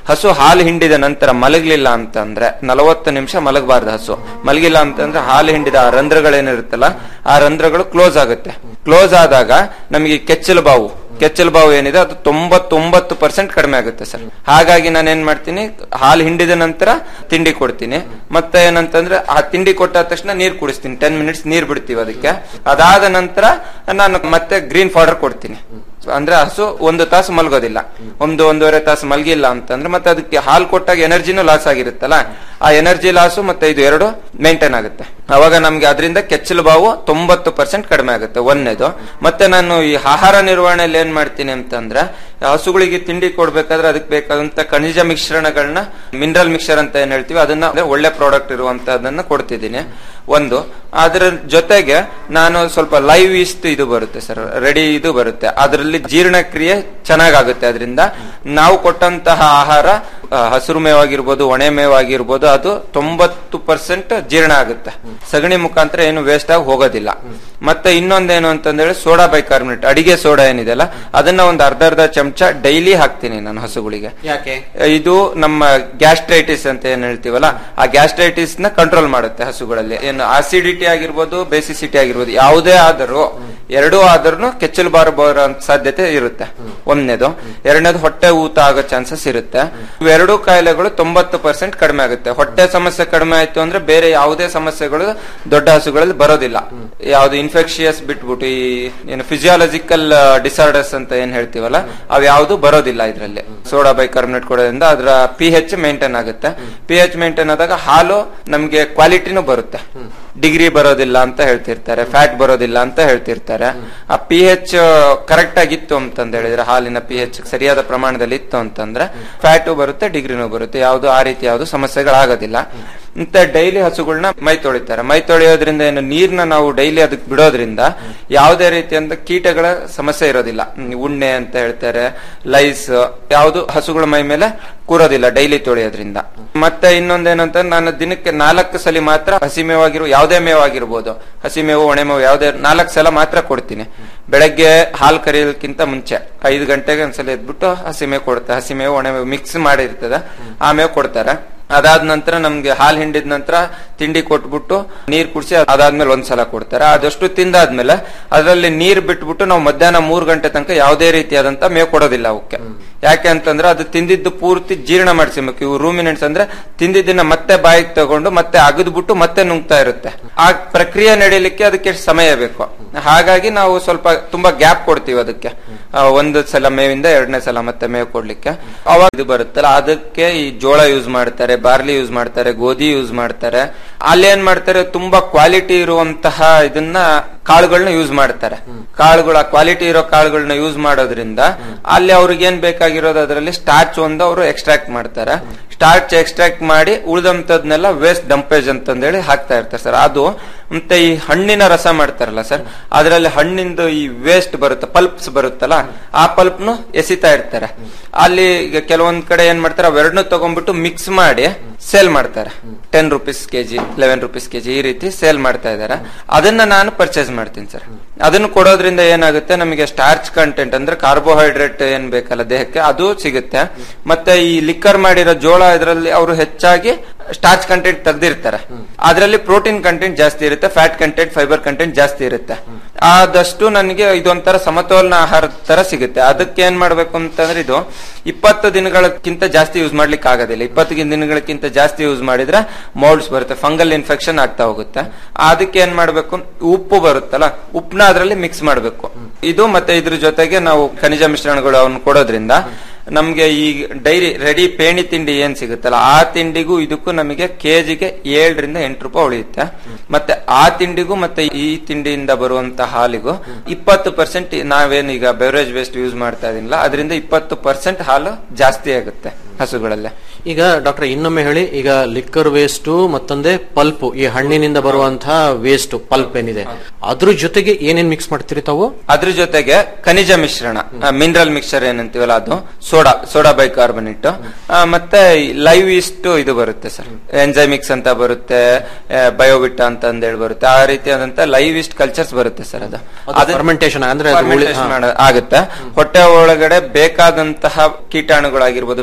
S10: ಹಸು ಹಾಲು ಹಿಂಡಿದ ನಂತರ ಮಲಗಲಿಲ್ಲ ಅಂತಂದ್ರೆ ನಲವತ್ತು ನಿಮಿಷ ಮಲಗಬಾರ್ದು ಹಸು ಮಲಗಿಲ್ಲ ಅಂತಂದ್ರೆ ಹಾಲು ಹಿಂಡಿದ ಆ ರಂಧ್ರಗಳೇನಿರುತ್ತಲ್ಲ ಆ ರಂಧ್ರಗಳು ಕ್ಲೋಸ್ ಆಗುತ್ತೆ ಕ್ಲೋಸ್ ಆದಾಗ ನಮಗೆ ಕೆಚ್ಚಲು ಬಾವು ಕೆಚ್ಚಲು ಬಾವು ಏನಿದೆ ಅದು ತೊಂಬತ್ತೊಂಬತ್ತು ಪರ್ಸೆಂಟ್ ಕಡಿಮೆ ಆಗುತ್ತೆ ಸರ್ ಹಾಗಾಗಿ ನಾನು ಏನ್ ಮಾಡ್ತೀನಿ ಹಾಲು ಹಿಂಡಿದ ನಂತರ ತಿಂಡಿ ಕೊಡ್ತೀನಿ ಮತ್ತೆ ಏನಂತಂದ್ರೆ ಆ ತಿಂಡಿ ಕೊಟ್ಟ ತಕ್ಷಣ ನೀರ್ ಕುಡಿಸ್ತೀನಿ ಟೆನ್ ಮಿನಿಟ್ಸ್ ನೀರ್ ಬಿಡ್ತೀವಿ ಅದಕ್ಕೆ ಅದಾದ ನಂತರ ನಾನು ಮತ್ತೆ ಗ್ರೀನ್ ಪೌಡರ್ ಕೊಡ್ತೀನಿ ಅಂದ್ರೆ ಹಸು ಒಂದು ತಾಸು ಮಲಗೋದಿಲ್ಲ ಒಂದು ಒಂದೂವರೆ ತಾಸು ಮಲಗಿಲ್ಲ ಅಂತಂದ್ರೆ ಮತ್ತೆ ಅದಕ್ಕೆ ಹಾಲು ಕೊಟ್ಟಾಗ ಎನರ್ಜಿನೂ ಲಾಸ್ ಆಗಿರುತ್ತಲ್ಲ ಆ ಎನರ್ಜಿ ಲಾಸು ಮತ್ತೆ ಇದು ಎರಡು ಮೇಂಟೈನ್ ಆಗುತ್ತೆ ಅವಾಗ ನಮ್ಗೆ ಅದರಿಂದ ಕೆಚ್ಚಲು ಬಾವು ತೊಂಬತ್ತು ಪರ್ಸೆಂಟ್ ಕಡಿಮೆ ಆಗುತ್ತೆ ಒಂದನೇದು ಮತ್ತೆ ನಾನು ಈ ಆಹಾರ ನಿರ್ವಹಣೆಯಲ್ಲಿ ಏನ್ ಮಾಡ್ತೀನಿ ಅಂತಂದ್ರೆ ಹಸುಗಳಿಗೆ ತಿಂಡಿ ಕೊಡ್ಬೇಕಾದ್ರೆ ಅದಕ್ಕೆ ಬೇಕಾದಂತ ಖನಿಜ ಮಿಶ್ರಣಗಳನ್ನ ಮಿನರಲ್ ಮಿಕ್ಸರ್ ಅಂತ ಏನ್ ಹೇಳ್ತೀವಿ ಅದನ್ನ ಅಂದ್ರೆ ಒಳ್ಳೆ ಪ್ರಾಡಕ್ಟ್ ಇರುವಂತದನ್ನ ಕೊಡ್ತಿದ್ದೀನಿ ಒಂದು ಅದರ ಜೊತೆಗೆ ನಾನು ಸ್ವಲ್ಪ ಲೈವ್ ಇಸ್ಟ್ ಇದು ಬರುತ್ತೆ ಸರ್ ರೆಡಿ ಇದು ಬರುತ್ತೆ ಅದರಲ್ಲಿ ಜೀರ್ಣಕ್ರಿಯೆ ಚೆನ್ನಾಗಾಗುತ್ತೆ ಅದರಿಂದ ನಾವು ಕೊಟ್ಟಂತಹ ಆಹಾರ ಆ, ಹಸಿರು ಮೇವಾಗಿರ್ಬೋದು ಒಣೆ ಮೇವಾಗಿರ್ಬೋದು ಅದು ತೊಂಬತ್ತು ಪರ್ಸೆಂಟ್ ಜೀರ್ಣ ಆಗುತ್ತೆ ಸಗಣಿ ಮುಖಾಂತರ ಏನು ವೇಸ್ಟ್ ಆಗಿ ಹೋಗೋದಿಲ್ಲ ಮತ್ತೆ ಇನ್ನೊಂದೇನು ಅಂತಂದ್ರೆ ಸೋಡಾ ಬೈಕಾರ್ಬನೇಟ್ ಅಡಿಗೆ ಸೋಡಾ ಏನಿದೆಲ್ಲ ಅದನ್ನ ಒಂದು ಅರ್ಧ ಅರ್ಧ ಚಮಚ ಡೈಲಿ ಹಾಕ್ತೀನಿ ನಾನು ಹಸುಗಳಿಗೆ
S9: ಯಾಕೆ
S10: ಇದು ನಮ್ಮ ಗ್ಯಾಸ್ಟ್ರೈಟಿಸ್ ಅಂತ ಏನ್ ಹೇಳ್ತೀವಲ್ಲ ಆ ಗ್ಯಾಸ್ಟ್ರೈಟಿಸ್ ನ ಕಂಟ್ರೋಲ್ ಮಾಡುತ್ತೆ ಹಸುಗಳಲ್ಲಿ ಏನು ಆಸಿಡಿಟಿ ಆಗಿರ್ಬೋದು ಬೇಸಿಸಿಟಿ ಆಗಿರ್ಬೋದು ಯಾವುದೇ ಆದರೂ ಎರಡೂ ಆದ್ರೂ ಕೆಚ್ಚಲು ಬಾರ ಬರೋ ಸಾಧ್ಯತೆ ಇರುತ್ತೆ ಒಂದನೇದು ಎರಡನೇದು ಹೊಟ್ಟೆ ಊತ ಆಗೋ ಚಾನ್ಸಸ್ ಇರುತ್ತೆ ಇವೆರಡೂ ಕಾಯಿಲೆಗಳು ತೊಂಬತ್ತು ಪರ್ಸೆಂಟ್ ಕಡಿಮೆ ಆಗುತ್ತೆ ಹೊಟ್ಟೆ ಸಮಸ್ಯೆ ಕಡಿಮೆ ಆಯ್ತು ಅಂದ್ರೆ ಬೇರೆ ಯಾವುದೇ ಸಮಸ್ಯೆಗಳು ದೊಡ್ಡ ಹಸುಗಳಲ್ಲಿ ಬರೋದಿಲ್ಲ ಯಾವ್ದು ಇನ್ಫೆಕ್ಷಿಯಸ್ ಬಿಟ್ಬಿಟ್ಟು ಈ ಏನು ಫಿಸಿಯಾಲಜಿಕಲ್ ಡಿಸಾರ್ಡರ್ಸ್ ಅಂತ ಏನ್ ಹೇಳ್ತೀವಲ್ಲ ಅವ್ ಯಾವ್ದು ಬರೋದಿಲ್ಲ ಇದರಲ್ಲಿ ಸೋಡಾ ಬೈಕಾರ್ಬನೇಟ್ ಕೊಡೋದ್ರಿಂದ ಅದರ ಪಿ ಹೆಚ್ ಮೇಂಟೈನ್ ಆಗುತ್ತೆ ಪಿ ಹೆಚ್ ಮೇಂಟೈನ್ ಆದಾಗ ಹಾಲು ನಮ್ಗೆ ಕ್ವಾಲಿಟಿನೂ ಬರುತ್ತೆ ಡಿಗ್ರಿ ಬರೋದಿಲ್ಲ ಅಂತ ಹೇಳ್ತಿರ್ತಾರೆ ಫ್ಯಾಟ್ ಬರೋದಿಲ್ಲ ಅಂತ ಹೇಳ್ತಿರ್ತಾರೆ ಆ ಪಿ ಹೆಚ್ ಕರೆಕ್ಟ್ ಆಗಿತ್ತು ಅಂತಂದ ಹೇಳಿದ್ರೆ ಹಾಲಿನ ಪಿ ಹೆಚ್ ಸರಿಯಾದ ಪ್ರಮಾಣದಲ್ಲಿ ಇತ್ತು ಅಂತಂದ್ರೆ ಫ್ಯಾಟು ಬರುತ್ತೆ ಡಿಗ್ರಿನೂ ಬರುತ್ತೆ ಯಾವ್ದು ಆ ರೀತಿ ಯಾವ್ದು ಸಮಸ್ಯೆಗಳಾಗೋದಿಲ್ಲ ಮತ್ತೆ ಡೈಲಿ ಹಸುಗಳನ್ನ ಮೈ ತೊಳಿತಾರೆ ಮೈ ತೊಳೆಯೋದ್ರಿಂದ ಏನು ನೀರ್ನ ನಾವು ಡೈಲಿ ಅದಕ್ಕೆ ಬಿಡೋದ್ರಿಂದ ಯಾವುದೇ ರೀತಿಯಂತ ಕೀಟಗಳ ಸಮಸ್ಯೆ ಇರೋದಿಲ್ಲ ಹ್ಮ್, ಉಣ್ಣೆ ಅಂತ ಹೇಳ್ತಾರೆ ಲೈಸ್ ಯಾವುದು ಹಸುಗಳ ಮೈ ಮೇಲೆ ಕೂರೋದಿಲ್ಲ ಡೈಲಿ ತೊಳೆಯೋದ್ರಿಂದ ಮತ್ತೆ ಇನ್ನೊಂದೇನಂತ ನಾನು ದಿನಕ್ಕೆ ನಾಲ್ಕು ಸಲ ಮಾತ್ರ ಹಸಿಮೇವಾಗಿರೋ ಯಾವುದೇ ಮೇವಾಗಿರ್ಬೋದು ಹಸಿಮೇವು ಒಣಮೇವು ಯಾವುದೇ ನಾಲ್ಕು ಸಲ ಮಾತ್ರ ಕೊಡ್ತೀನಿ ಬೆಳಗ್ಗೆ ಹಾಲು ಕರೆಯೋದಕ್ಕಿಂತ ಮುಂಚೆ ಐದು ಗಂಟೆಗೆ ಒಂದ್ಸಲ ಎದ್ಬಿಟ್ಟು ಹಸಿಮೇವು ಕೊಡ್ತಾರೆ ಹಸಿಮೇವು ಒಣಮೇವು ಮಿಕ್ಸ್ ಮಾಡಿರ್ತದೆ ಆ ಮೇವು ಕೊಡ್ತಾರೆ ಅದಾದ ನಂತರ ನಮ್ಗೆ ಹಾಲು ಹಿಂಡಿದ ನಂತರ ತಿಂಡಿ ಕೊಟ್ಬಿಟ್ಟು ನೀರ್ ಕುಡಿಸಿ ಅದಾದ್ಮೇಲೆ ಒಂದ್ಸಲ ಕೊಡ್ತಾರೆ ಅದಷ್ಟು ತಿಂದಾದ್ಮೇಲೆ ಅದರಲ್ಲಿ ನೀರ್ ಬಿಟ್ಬಿಟ್ಟು ನಾವು ಮಧ್ಯಾಹ್ನ ಮೂರ್ ಗಂಟೆ ತನಕ ಯಾವುದೇ ರೀತಿಯಾದಂತ ಮೇವು ಕೊಡೋದಿಲ್ಲ ಅವಕ್ಕೆ ಯಾಕೆ ಅಂತಂದ್ರೆ ಅದು ತಿಂದಿದ್ದು ಪೂರ್ತಿ ಜೀರ್ಣ ಮಾಡಿಸ್ಬೇಕು ಇವು ರೂಮಿನೆಂಟ್ಸ್ ಅಂದ್ರೆ ತಿಂದಿದ್ದನ್ನ ಮತ್ತೆ ಬಾಯಿಗೆ ತಗೊಂಡು ಮತ್ತೆ ಅಗದ್ಬಿಟ್ಟು ಮತ್ತೆ ನುಂಗ್ತಾ ಇರುತ್ತೆ ಆ ಪ್ರಕ್ರಿಯೆ ನಡೀಲಿಕ್ಕೆ ಅದಕ್ಕೆ ಸಮಯ ಬೇಕು ಹಾಗಾಗಿ ನಾವು ಸ್ವಲ್ಪ ತುಂಬಾ ಗ್ಯಾಪ್ ಕೊಡ್ತೀವಿ ಅದಕ್ಕೆ ಆ, ಒಂದು ಸಲ ಮೇವಿಂದ ಎರಡನೇ ಸಲ ಮತ್ತೆ ಮೇವು ಕೊಡ್ಲಿಕ್ಕೆ ಅವಾಗ ಇದು ಬರುತ್ತಲ್ಲ ಅದಕ್ಕೆ ಈ ಜೋಳ ಯೂಸ್ ಮಾಡ್ತಾರೆ ಬಾರ್ಲಿ ಯೂಸ್ ಮಾಡ್ತಾರೆ ಗೋಧಿ ಯೂಸ್ ಮಾಡ್ತಾರೆ ಅಲ್ಲಿ ಏನ್ ಮಾಡ್ತಾರೆ ತುಂಬಾ ಕ್ವಾಲಿಟಿ ಇರುವಂತಹ ಇದನ್ನ ಕಾಳುಗಳನ್ನ ಯೂಸ್ ಮಾಡ್ತಾರೆ ಕಾಳುಗಳ ಕ್ವಾಲಿಟಿ ಇರೋ ಕಾಳುಗಳನ್ನ ಯೂಸ್ ಮಾಡೋದ್ರಿಂದ ಅಲ್ಲಿ ಅವ್ರಿಗೆ ಏನ್ ಬೇಕಾಗಿರೋದು ಅದರಲ್ಲಿ ಸ್ಟಾರ್ಚ್ ಒಂದು ಅವರು ಎಕ್ಸ್ಟ್ರಾಕ್ಟ್ ಮಾಡ್ತಾರೆ ಸ್ಟಾರ್ಚ್ ಎಕ್ಸ್ಟ್ರಾಕ್ಟ್ ಮಾಡಿ ಉಳಿದಂತದ್ನೆಲ್ಲ ವೇಸ್ಟ್ ಡಂಪೇಜ್ ಅಂತಂದೇಳಿ ಹಾಕ್ತಾ ಇರ್ತಾರೆ ಸರ್ ಅದು ಮತ್ತೆ ಈ ಹಣ್ಣಿನ ರಸ ಮಾಡ್ತಾರಲ್ಲ ಸರ್ ಅದರಲ್ಲಿ ಹಣ್ಣಿಂದು ಈ ವೇಸ್ಟ್ ಬರುತ್ತೆ ಪಲ್ಪ್ಸ್ ಬರುತ್ತಲ್ಲ ಆ ಪಲ್ಪ್ನು ಎಸಿತಾ ಇರ್ತಾರೆ ಅಲ್ಲಿ ಈಗ ಕೆಲವೊಂದ್ ಕಡೆ ಏನ್ ಮಾಡ್ತಾರೆ ಅವೆರಡನ್ನೂ ತಗೊಂಡ್ಬಿಟ್ಟು ಮಿಕ್ಸ್ ಮಾಡಿ ಸೇಲ್ ಮಾಡ್ತಾರೆ ten rupees KG eleven rupees KG ಈ ರೀತಿ ಸೇಲ್ ಮಾಡ್ತಾ ಇದ್ದಾರೆ ಅದನ್ನ ನಾನು ಪರ್ಚೇಸ್ ಮಾಡ್ತೀನಿ ಸರ್ ಅದನ್ನು ಕೊಡೋದ್ರಿಂದ ಏನಾಗುತ್ತೆ ನಮಗೆ ಸ್ಟಾರ್ಚ್ ಕಂಟೆಂಟ್ ಅಂದ್ರೆ ಕಾರ್ಬೋಹೈಡ್ರೇಟ್ ಏನ್ ಬೇಕಲ್ಲ ದೇಹಕ್ಕೆ ಅದು ಸಿಗುತ್ತೆ ಮತ್ತೆ ಈ ಲಿಕ್ಕರ್ ಮಾಡಿರೋ ಜೋಳ ಇದರಲ್ಲಿ ಅವರು ಹೆಚ್ಚಾಗಿ ಸ್ಟಾರ್ಚ್ ಕಂಟೆಂಟ್ ತೆಗ್ದಿರ್ತಾರೆ ಅದರಲ್ಲಿ ಪ್ರೋಟೀನ್ ಕಂಟೆಂಟ್ ಜಾಸ್ತಿ ಇರುತ್ತೆ ಫ್ಯಾಟ್ ಕಂಟೆಂಟ್ ಫೈಬರ್ ಕಂಟೆಂಟ್ ಜಾಸ್ತಿ ಇರುತ್ತೆ ಆದಷ್ಟು ನನಗೆ ಇದೊಂಥರ ಸಮತೋಲನ ಆಹಾರದ ತರ ಸಿಗುತ್ತೆ ಅದಕ್ಕೆ ಏನ್ ಮಾಡ್ಬೇಕು ಅಂತಂದ್ರೆ ಇದು ಇಪ್ಪತ್ತು ದಿನಗಳಕ್ಕಿಂತ ಜಾಸ್ತಿ ಯೂಸ್ ಮಾಡ್ಲಿಕ್ಕೆ ಆಗೋದಿಲ್ಲ ಇಪ್ಪತ್ತು ದಿನಗಳಕ್ಕಿಂತ ಜಾಸ್ತಿ ಯೂಸ್ ಮಾಡಿದ್ರೆ ಮೌಲ್ಡ್ಸ್ ಬರುತ್ತೆ ಫಂಗಲ್ ಇನ್ಫೆಕ್ಷನ್ ಆಗ್ತಾ ಹೋಗುತ್ತೆ ಅದಕ್ಕೆ ಏನ್ ಮಾಡ್ಬೇಕು ಉಪ್ಪು ಬರುತ್ತಲ್ಲ ಉಪ್ಪನ್ನ ಅದರಲ್ಲಿ ಮಿಕ್ಸ್ ಮಾಡ್ಬೇಕು ಇದು ಮತ್ತೆ ಇದ್ರ ಜೊತೆಗೆ ನಾವು ಖನಿಜ ಮಿಶ್ರಣಗಳು ಅವನ್ನ ಕೊಡೋದ್ರಿಂದ ನಮ್ಗೆ ಈ ಡೈರಿ ರೆಡಿ ಪೇಣಿ ತಿಂಡಿ ಏನ್ ಸಿಗುತ್ತಲ್ಲ ಆ ತಿಂಡಿಗೂ ಇದಕ್ಕೂ ನಮಗೆ ಕೆಜಿಗೆ ಏಳರಿಂದ ಎಂಟು ರೂಪಾಯಿ ಉಳಿಯುತ್ತೆ ಮತ್ತೆ ಆ ತಿಂಡಿಗೂ ಮತ್ತೆ ಈ ತಿಂಡಿಯಿಂದ ಬರುವಂತ ಹಾಲಿಗೂ ಇಪ್ಪತ್ತು ಪರ್ಸೆಂಟ್ ನಾವೇನು ಈಗ ಬೆವರೇಜ್ ವೇಸ್ಟ್ ಯೂಸ್ ಮಾಡ್ತಾ ಇದೀನಿಲ್ಲ ಅದರಿಂದ ಇಪ್ಪತ್ತು ಪರ್ಸೆಂಟ್ ಹಾಲು ಜಾಸ್ತಿ ಆಗುತ್ತೆ ಹಸುಗಳಲ್ಲೇ
S9: ಈಗ ಡಾಕ್ಟರ್ ಇನ್ನೊಮ್ಮೆ ಹೇಳಿ ಈಗ ಲಿಕ್ಕರ್ ವೇಸ್ಟ್ ಮತ್ತೊಂದೇ ಪಲ್ಪ್ ಈ ಹಣ್ಣಿನಿಂದ ಬರುವಂತಹ ವೇಸ್ಟ್ ಪಲ್ಪ್ ಏನಿದೆ ಅದ್ರ ಜೊತೆಗೆ ಏನೇನ್ ಮಿಕ್ಸ್ ಮಾಡ್ತೀರಿ ತಾವು
S10: ಅದ್ರ ಜೊತೆಗೆ ಖನಿಜ ಮಿಶ್ರಣ ಮಿನರಲ್ ಮಿಕ್ಸರ್ ಏನಂತೀವಲ್ಲ ಅದು ಸೋಡಾ ಸೋಡಾ ಬೈಕಾರ್ಬನೇಟ್ ಮತ್ತೆ ಲೈವ್ ಇಸ್ಟ್ ಇದು ಬರುತ್ತೆ ಸರ್ ಎಂಜೈಮಿಕ್ಸ್ ಅಂತ ಬರುತ್ತೆ ಬಯೋವಿಟ ಅಂತ ಅಂದೇಳಿ ಬರುತ್ತೆ ಆ ರೀತಿಯಾದಂತ ಲೈವ್ ಇಸ್ಟ್ ಕಲ್ಚರ್ಸ್ ಬರುತ್ತೆ ಸರ್ ಅದು
S9: ಅದು fermentation ಅಂದ್ರೆ ಅದು ಉಳಿ-
S10: fermentation
S9: ಹಾ.
S10: ಮಾಡ- ಆಗುತ್ತೆ ಹೊಟ್ಟೆ ಒಳಗಡೆ ಬೇಕಾದಂತಹ ಕೀಟಾಣುಗಳಾಗಿರ್ಬೋದು ಬ್ಯಾಕ್ಟೀರಿಯಾಗಳು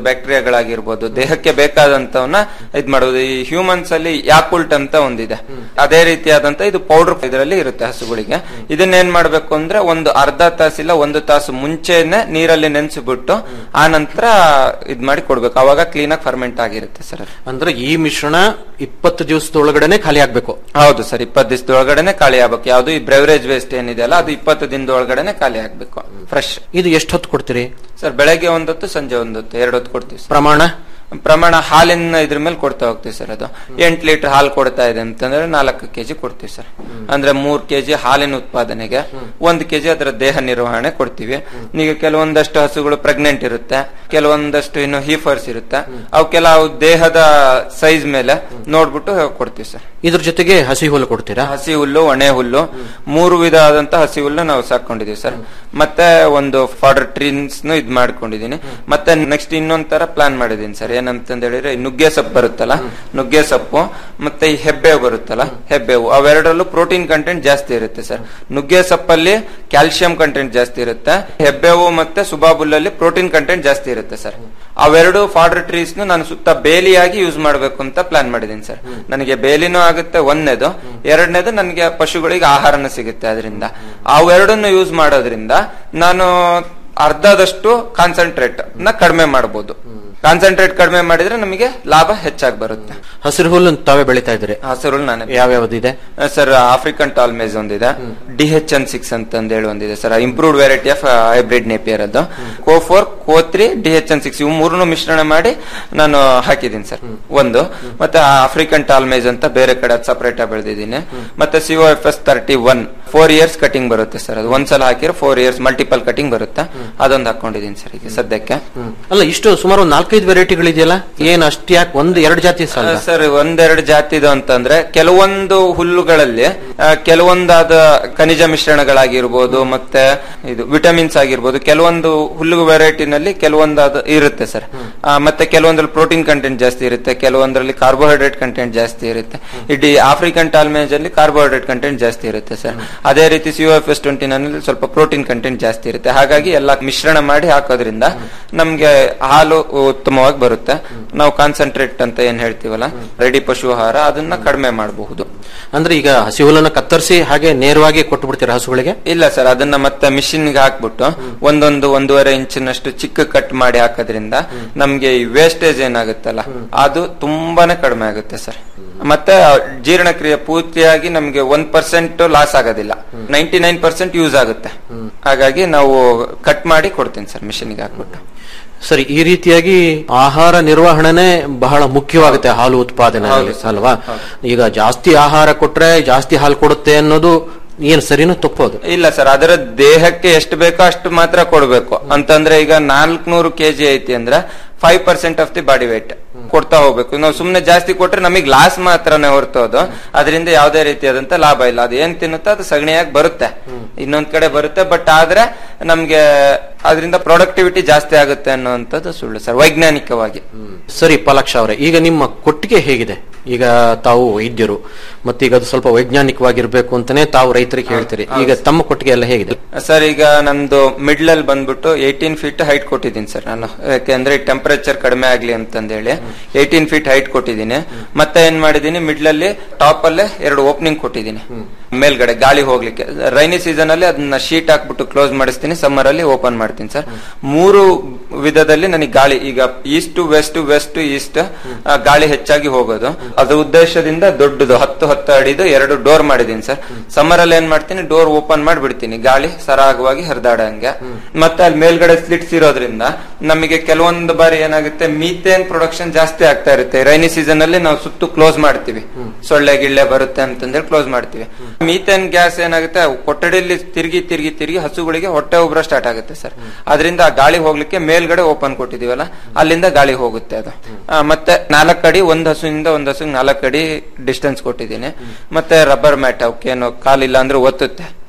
S10: ಆಹಾರಗಳಾಗಿರ್ಬೋದು ದೇಹಕ್ಕೆ ಬೇಕಾದಂತವನ್ನ ಇದ್ ಮಾಡೋದು ಈ ಹ್ಯೂಮನ್ಸ್ ಅಲ್ಲಿ ಯಾಕುಲ್ಟ್ ಅಂತ ಒಂದಿದೆ ಅದೇ ರೀತಿಯಾದಂತ ಇದು ಪೌಡರ್ ಇದರಲ್ಲಿ ಇರುತ್ತೆ ಹಸುಗಳಿಗೆ ಇದನ್ನ ಏನ್ ಮಾಡ್ಬೇಕು ಅಂದ್ರೆ ಒಂದು ಅರ್ಧ ತಾಸಿಲ್ಲ ಒಂದು ತಾಸು ಮುಂಚೆನೆ ನೀರಲ್ಲಿ ನೆನೆಸಿಬಿಟ್ಟು ಆ ನಂತರ ಇದ್ ಮಾಡಿ ಕೊಡ್ಬೇಕು ಅವಾಗ ಕ್ಲೀನ್ ಆಗಿ ಫರ್ಮೆಂಟ್ ಆಗಿರುತ್ತೆ ಸರ್
S9: ಅಂದ್ರೆ ಈ ಮಿಶ್ರಣ ಇಪ್ಪತ್ತು ದಿವಸದೊಳಗಡೆನೆ ಖಾಲಿ ಆಗ್ಬೇಕು
S10: ಹೌದು ಸರ್ ಇಪ್ಪತ್ತು ದಿವಸದೊಳಗಡೆನೆ ಖಾಲಿ ಆಗ್ಬೇಕು ಯಾವ್ದು ಈ ಬ್ರೆವರೇಜ್ ವೇಸ್ಟ್ ಏನಿದೆಯಲ್ಲ ಅದು ಇಪ್ಪತ್ತು ದಿನದೊಳಗಡೆನೆ ಖಾಲಿ ಆಗ್ಬೇಕು ಫ್ರೆಶ್
S9: ಇದು ಎಷ್ಟು ಹೊತ್ತು ಕೊಡ್ತೀರಿ
S10: ಸರ್ ಬೆಳಗ್ಗೆ ಒಂದೊತ್ತು ಸಂಜೆ ಒಂದೊತ್ತು ಎರಡು ಹೊತ್ತು ಕೊಡ್ತೀವಿ ಸರ್.
S9: ಪ್ರಮಾಣ
S10: ಪ್ರಮಾಣ ಹಾಲಿನ ಇದ್ರ ಮೇಲೆ ಕೊಡ್ತಾ ಹೋಗ್ತೀವಿ ಸರ್ ಅದು ಎಂಟು ಲೀಟರ್ ಹಾಲು ಕೊಡ್ತಾ ಇದೆ ಅಂತಂದ್ರೆ ನಾಲ್ಕು ಕೆಜಿ ಕೊಡ್ತೀವಿ ಸರ್ ಅಂದ್ರೆ ಮೂರ್ ಕೆಜಿ ಹಾಲಿನ ಉತ್ಪಾದನೆಗೆ ಒಂದ್ ಕೆಜಿ ಅದರ ದೇಹ ನಿರ್ವಹಣೆ ಕೊಡ್ತೀವಿ ಈಗ ಕೆಲವೊಂದಷ್ಟು ಹಸುಗಳು ಪ್ರೆಗ್ನೆಂಟ್ ಇರುತ್ತೆ ಕೆಲವೊಂದಷ್ಟು ಇನ್ನು ಹೀಫರ್ಸ್ ಇರುತ್ತೆ ಅವಕ್ಕೆಲ್ಲ ಅವು ದೇಹದ ಸೈಜ್ ಮೇಲೆ ನೋಡ್ಬಿಟ್ಟು ಕೊಡ್ತೀವಿ ಸರ್
S9: ಇದ್ರ ಜೊತೆಗೆ ಹಸಿ ಹುಲ್ಲು ಕೊಡ್ತೀರಾ
S10: ಹಸಿ ಹುಲ್ಲು ಒಣೆ ಹುಲ್ಲು ಮೂರು ವಿಧ ಆದಂತ ಹಸಿ ಹುಲ್ಲು ನಾವು ಸಾಕೊಂಡಿದೀವಿ ಸರ್ ಮತ್ತೆ ಒಂದು ಫಾಡರ್ ಟ್ರೀನ್ಸ್ ಇದ್ ಮಾಡ್ಕೊಂಡಿದೀನಿ ಮತ್ತೆ ನೆಕ್ಸ್ಟ್ ಇನ್ನೊಂದ್ ತರ ಪ್ಲಾನ್ ಮಾಡಿದೀನಿ ಸರ್ ಏನಂತಂದ ಹೇಳಿದ್ರೆ ಈ ನುಗ್ಗೆ ಸೊಪ್ಪು ಬರುತ್ತಲ್ಲ ನುಗ್ಗೆ ಸೊಪ್ಪು ಮತ್ತೆ ಈ ಹೆಬ್ಬೇವು ಬರುತ್ತಲ್ಲ ಹೆಬ್ಬೇವು ಅವೆರಡರಲ್ಲೂ ಪ್ರೋಟೀನ್ ಕಂಟೆಂಟ್ ಜಾಸ್ತಿ ಇರುತ್ತೆ ಸರ್ ನುಗ್ಗೆ ಸೊಪ್ಪಲ್ಲಿ ಕ್ಯಾಲ್ಸಿಯಂ ಕಂಟೆಂಟ್ ಜಾಸ್ತಿ ಇರುತ್ತೆ ಹೆಬ್ಬೇವು ಮತ್ತೆ ಸುಬಾಬುಲ್ಲಲ್ಲಿ ಪ್ರೋಟೀನ್ ಕಂಟೆಂಟ್ ಜಾಸ್ತಿ ಇರುತ್ತೆ ಸರ್ ಅವೆರಡು ಫಾಡರ್ ಟ್ರೀಸ್ ನಾನು ಸುತ್ತ ಬೇಲಿಯಾಗಿ ಯೂಸ್ ಮಾಡಬೇಕು ಅಂತ ಪ್ಲಾನ್ ಮಾಡಿದೀನಿ ಸರ್ ನನಗೆ ಬೇಲಿನೂ ಆಗುತ್ತೆ ಒಂದನೇದು ಎರಡನೇದು ನನಗೆ ಪಶುಗಳಿಗೆ ಆಹಾರನೂ ಸಿಗುತ್ತೆ ಅದರಿಂದ ಅವೆರಡನ್ನು ಯೂಸ್ ಮಾಡೋದ್ರಿಂದ ನಾನು ಅರ್ಧದಷ್ಟು ಕಾನ್ಸಂಟ್ರೇಟ್ ನ ಕಡಿಮೆ ಮಾಡಬಹುದು ಕಾನ್ಸಂಟ್ರೇಟ್ ಕಡಿಮೆ ಮಾಡಿದ್ರೆ ನಮಗೆ ಲಾಭ ಹೆಚ್ಚಾಗಿ ಬರುತ್ತೆ
S9: ಹಸಿರು ಹುಲ್ಲು ತಾವೇ ಬೆಳಿತಾ ಇದ್ರಿ
S10: ಹಸಿರು ನಾನೇ
S9: ಯಾವ್ಯಾವ್ದಿದೆ
S10: ಸರ್ ಆಫ್ರಿಕನ್ ಟಾಲ್ಮೇಜ್ ಒಂದಿದೆ ಡಿ ಎಚ್ ಎನ್ ಸಿಕ್ಸ್ ಅಂತ ಹೇಳಿ ಒಂದಿದೆ sir improved variety of hybrid napier ಅದು CO four CO three D H N six ಇವು ಮೂರನ್ನು ಮಿಶ್ರಣ ಮಾಡಿ ನಾನು ಹಾಕಿದ್ದೀನಿ ಸರ್ ಒಂದು ಮತ್ತೆ ಆಫ್ರಿಕನ್ ಟಾಲ್ಮೇಜ್ ಅಂತ ಬೇರೆ ಕಡೆ ಸಪರೇಟ್ ಆಗಿ ಬೆಳೆದಿದ್ದೀನಿ ಮತ್ತೆ CO F S thirty one four years cutting ಬರುತ್ತೆ ಸರ್ ಅದು ಒಂದ್ಸಲ ಹಾಕಿರೋ ಫೋರ್ ಇಯರ್ಸ್ ಮಲ್ಟಿಪಲ್ ಕಟಿಂಗ್ ಬರುತ್ತೆ ಅದೊಂದು ಹಾಕೊಂಡಿದ್ದೀನಿ ಸರ್ ಈಗ ಸದ್ಯಕ್ಕೆ
S9: ಅಲ್ಲ ಇಷ್ಟು ಸುಮಾರು ಒಂದು ನಾಲ್ಕೈದು ವೆರೈಟಿಗಳಿದೆಯಲ್ಲ ಏನ್ ಅಷ್ಟು ಯಾಕೆ ಒಂದು ಎರಡು ಜಾತಿ ಸಾಲ
S10: ಸರ್ ಒಂದೆರಡು ಜಾತಿದು ಅಂತಂದ್ರೆ ಕೆಲವೊಂದು ಹುಲ್ಲುಗಳಲ್ಲಿ ಆ, ಕೆಲವೊಂದಾದ ಖನಿಜ ಮಿಶ್ರಣಗಳಾಗಿರ್ಬೋದು ಮತ್ತೆ ಇದು ವಿಟಮಿನ್ಸ್ ಆಗಿರ್ಬೋದು ಕೆಲವೊಂದು ಹುಲ್ಲು ವೆರೈಟಿನಲ್ಲಿ ಕೆಲವೊಂದಾದ ಇರುತ್ತೆ ಸರ್ ಆ, ಮತ್ತೆ ಕೆಲವೊಂದ್ರಲ್ಲಿ ಪ್ರೋಟೀನ್ ಕಂಟೆಂಟ್ ಜಾಸ್ತಿ ಇರುತ್ತೆ ಕೆಲವೊಂದರಲ್ಲಿ ಕಾರ್ಬೋಹೈಡ್ರೇಟ್ ಕಂಟೆಂಟ್ ಜಾಸ್ತಿ ಇರುತ್ತೆ ಇಡೀ ಆಫ್ರಿಕನ್ ಟಾಲ್ಮೇಜ್ ಅಲ್ಲಿ ಕಾರ್ಬೋಹೈಡ್ರೇಟ್ ಕಂಟೆಂಟ್ ಜಾಸ್ತಿ ಇರುತ್ತೆ ಸರ್ ಅದೇ ರೀತಿ ಸಿ ಎಫ್ ಎಸ್ ಟ್ವೆಂಟಿ ನಲ್ಲಿ ಸ್ವಲ್ಪ ಪ್ರೋಟೀನ್ ಕಂಟೆಂಟ್ ಜಾಸ್ತಿ ಇರುತ್ತೆ ಹಾಗಾಗಿ ಎಲ್ಲ ಮಿಶ್ರಣ ಮಾಡಿ ಹಾಕೋದ್ರಿಂದ ನಮ್ಗೆ ಹಾಲು ಉತ್ತಮವಾಗಿ ಬರುತ್ತೆ ನಾವು ಕಾನ್ಸಂಟ್ರೇಟ್ ಅಂತ ಏನ್ ಹೇಳ್ತೀವಲ್ಲ ರೆಡಿ ಪಶು ಆಹಾರ ಅದನ್ನ ಕಡಿಮೆ ಮಾಡಬಹುದು
S9: ಅಂದ್ರೆ ಈಗ ಹಸಿ ಹುಲ್ಲನ್ನ ಕತ್ತರಿಸಿ ಹಾಗೆ ನೇರವಾಗಿ ಕೊಟ್ಟು ಬಿಡ್ತೀರಾ ಹಸುಗಳಿಗೆ
S10: ಇಲ್ಲ ಸರ್ ಅದನ್ನ ಮತ್ತೆ ಮಿಷಿನ್ ಗೆ ಹಾಕ್ಬಿಟ್ಟು ಒಂದೊಂದು ಒಂದೂವರೆ ಇಂಚಿನಷ್ಟು ಚಿಕ್ಕ ಕಟ್ ಮಾಡಿ ಹಾಕೋದ್ರಿಂದ ನಮ್ಗೆ ಈ ವೇಸ್ಟೇಜ್ ಏನಾಗುತ್ತಲ್ಲ ಅದು ತುಂಬಾನೇ ಕಡಿಮೆ ಆಗುತ್ತೆ ಸರ್ ಮತ್ತೆ ಜೀರ್ಣಕ್ರಿಯೆ ಪೂರ್ತಿಯಾಗಿ ನಮ್ಗೆ ಒಂದ್ ಪರ್ಸೆಂಟ್ ಲಾಸ್ ಆಗೋದಿಲ್ಲ ನೈಂಟಿ ನೈನ್ ಪರ್ಸೆಂಟ್ ಯೂಸ್ ಆಗುತ್ತೆ ಹಾಗಾಗಿ ನಾವು ಕಟ್ ಮಾಡಿ ಕೊಡ್ತೀನಿ ಸರ್ ಮಿಷಿನ್ ಗೆ ಹಾಕ್ಬಿಟ್ಟು
S9: ಸರಿ ಈ ರೀತಿಯಾಗಿ ಆಹಾರ ನಿರ್ವಹಣೆನೇ ಬಹಳ ಮುಖ್ಯವಾಗುತ್ತೆ ಹಾಲು ಉತ್ಪಾದನೆ ಅಲ್ವಾ ಈಗ ಜಾಸ್ತಿ ಆಹಾರ ಕೊಟ್ರೆ ಜಾಸ್ತಿ ಹಾಲು ಕೊಡುತ್ತೆ ಅನ್ನೋದು ಏನ್ ಸರಿನೂ ತಪ್ಪೋದು
S10: ಇಲ್ಲ ಸರ್ ಅದರ ದೇಹಕ್ಕೆ ಎಷ್ಟು ಬೇಕೋ ಅಷ್ಟು ಮಾತ್ರ ಕೊಡ್ಬೇಕು ಅಂತಂದ್ರೆ ಈಗ ನಾಲ್ಕನೂರು ಕೆಜಿ ಐತಿ ಅಂದ್ರೆ five percent of the body weight ಕೊಡ್ತಾ ಹೋಗ್ಬೇಕು ನಾವು ಸುಮ್ನೆ ಜಾಸ್ತಿ ಕೊಟ್ರೆ ನಮಗೆ ಲಾಸ್ ಮಾತ್ರನೇ ಹೊರತು ಅದು ಅದರಿಂದ ಯಾವುದೇ ರೀತಿಯಾದಂತ ಲಾಭ ಇಲ್ಲ ಅದು ಏನ್ ತಿನ್ನುತ್ತೋ ಅದು ಸಗಣಿಯಾಗಿ ಬರುತ್ತೆ ಇನ್ನೊಂದ್ ಕಡೆ ಬರುತ್ತೆ ಬಟ್ ಆದ್ರೆ ನಮ್ಗೆ ಅದರಿಂದ ಪ್ರೊಡಕ್ಟಿವಿಟಿ ಜಾಸ್ತಿ ಆಗುತ್ತೆ ಅನ್ನುವಂಥದ್ದು ಸುಳ್ಳು ಸರ್ ವೈಜ್ಞಾನಿಕವಾಗಿ
S9: ಸರಿ ಪಲಾಕ್ಷ ಅವರೇ ಈಗ ನಿಮ್ಮ ಕೊಟ್ಟಿಗೆ ಹೇಗಿದೆ ಈಗ ತಾವು ವೈದ್ಯರು ಮತ್ತೀಗ ಅದು ಸ್ವಲ್ಪ ವೈಜ್ಞಾನಿಕವಾಗಿರ್ಬೇಕು ಅಂತಾನೆ ತಾವು ರೈತರಿಗೆ ಹೇಳ್ತೀರಿ ಈಗ ತಮ್ಮ ಕೊಟ್ಟಿಗೆ ಎಲ್ಲ ಹೇಗಿದೆ
S10: ಸರ್ ಈಗ ನಮ್ದು ಮಿಡ್ಲ್ ಅಲ್ಲಿ ಬಂದ್ಬಿಟ್ಟು ಏಯ್ಟೀನ್ ಫೀಟ್ ಹೈಟ್ ಕೊಟ್ಟಿದ್ದೀನಿ ಸರ್ ನಾನು ಯಾಕೆಂದ್ರೆ ಟೆಂಪರೇಚರ್ ಕಡಿಮೆ ಆಗ್ಲಿ ಅಂತಂದೇಳಿ ಏಯ್ಟೀನ್ ಫೀಟ್ ಹೈಟ್ ಕೊಟ್ಟಿದ್ದೀನಿ ಮತ್ತೆ ಏನ್ ಮಾಡಿದೀನಿ ಮಿಡ್ಲ್ ಅಲ್ಲಿ ಟಾಪ್ ಅಲ್ಲೇ ಎರಡು ಓಪನಿಂಗ್ ಕೊಟ್ಟಿದ್ದೀನಿ ಮೇಲ್ಗಡೆ ಗಾಳಿ ಹೋಗ್ಲಿಕ್ಕೆ ರೈನಿ ಸೀಸನ್ ಅಲ್ಲಿ ಅದನ್ನ ಶೀಟ್ ಹಾಕ್ಬಿಟ್ಟು ಕ್ಲೋಸ್ ಮಾಡಿಸ್ತೀನಿ ಸಮ್ಮರ್ ಅಲ್ಲಿ ಓಪನ್ ಮಾಡ್ತೀನಿ ಸರ್ ಮೂರು ವಿಧದಲ್ಲಿ ನನಗೆ ಗಾಳಿ ಈಗ ಈಸ್ಟ್ ವೆಸ್ಟ್ ವೆಸ್ಟ್ ಈಸ್ಟ್ ಗಾಳಿ ಹೆಚ್ಚಾಗಿ ಹೋಗೋದು ಅದ್ರ ಉದ್ದೇಶದಿಂದ ದೊಡ್ಡದು ಹತ್ತು ಹತ್ತು ಅಡಿದು ಎರಡು ಡೋರ್ ಮಾಡಿದೀನಿ ಸರ್ ಸಮ್ಮರ್ ಅಲ್ಲಿ ಏನ್ ಮಾಡ್ತೀನಿ ಡೋರ್ ಓಪನ್ ಮಾಡಿಬಿಡ್ತೀನಿ ಗಾಳಿ ಸರಾಗವಾಗಿ ಹರಿದಾಡಂಗೆ ಮತ್ತೆ ಅಲ್ಲಿ ಮೇಲ್ಗಡೆ ಸ್ಲಿಟ್ಸ್ ಇರೋದ್ರಿಂದ ನಮಗೆ ಕೆಲವೊಂದು ಬಾರಿ ಏನಾಗುತ್ತೆ ಮೀಥೇನ್ ಪ್ರೊಡಕ್ಷನ್ ಜಾಸ್ತಿ ಆಗ್ತಾ ಇರುತ್ತೆ ರೈನಿ ಸೀಸನ್ ಅಲ್ಲಿ ನಾವು ಸುತ್ತು ಕ್ಲೋಸ್ ಮಾಡ್ತೀವಿ ಸೊಳ್ಳೆ ಗಿಳ್ಳೆ ಬರುತ್ತೆ ಅಂತಂದೇಳಿ ಕ್ಲೋಸ್ ಮಾಡ್ತೀವಿ ಮೀಥೇನ್ ಗ್ಯಾಸ್ ಏನಾಗುತ್ತೆ ಕೊಠಡಿಯಲ್ಲಿ ತಿರುಗಿ ತಿರುಗಿ ತಿರುಗಿ ಹಸುಗಳಿಗೆ ಹೊಟ್ಟೆ ಉಬ್ರ ಸ್ಟಾರ್ಟ್ ಆಗುತ್ತೆ ಸರ್ ಅದರಿಂದ ಆ ಗಾಳಿ ಹೋಗ್ಲಿಕ್ಕೆ ಮೇಲ್ಗಡೆ ಓಪನ್ ಕೊಟ್ಟಿದೀವಲ್ಲ ಅಲ್ಲಿಂದ ಗಾಳಿ ಹೋಗುತ್ತೆ ಅದು ಆ, ಮತ್ತೆ ನಾಲ್ಕು ಅಡಿ ಒಂದ್ ಹಸುವಿಂದ ಒಂದ್ ಹಸು ನಾಲ್ಕು ಅಡಿ ಡಿಸ್ಟೆನ್ಸ್ ಕೊಟ್ಟಿದ್ದೀನಿ ಮತ್ತೆ ರಬ್ಬರ್ ಮ್ಯಾಟ್ ಅವಕ್ಕೇನು ಕಾಲಿಲ್ಲ ಅಂದ್ರೆ ಒತ್ತುತ್ತೆ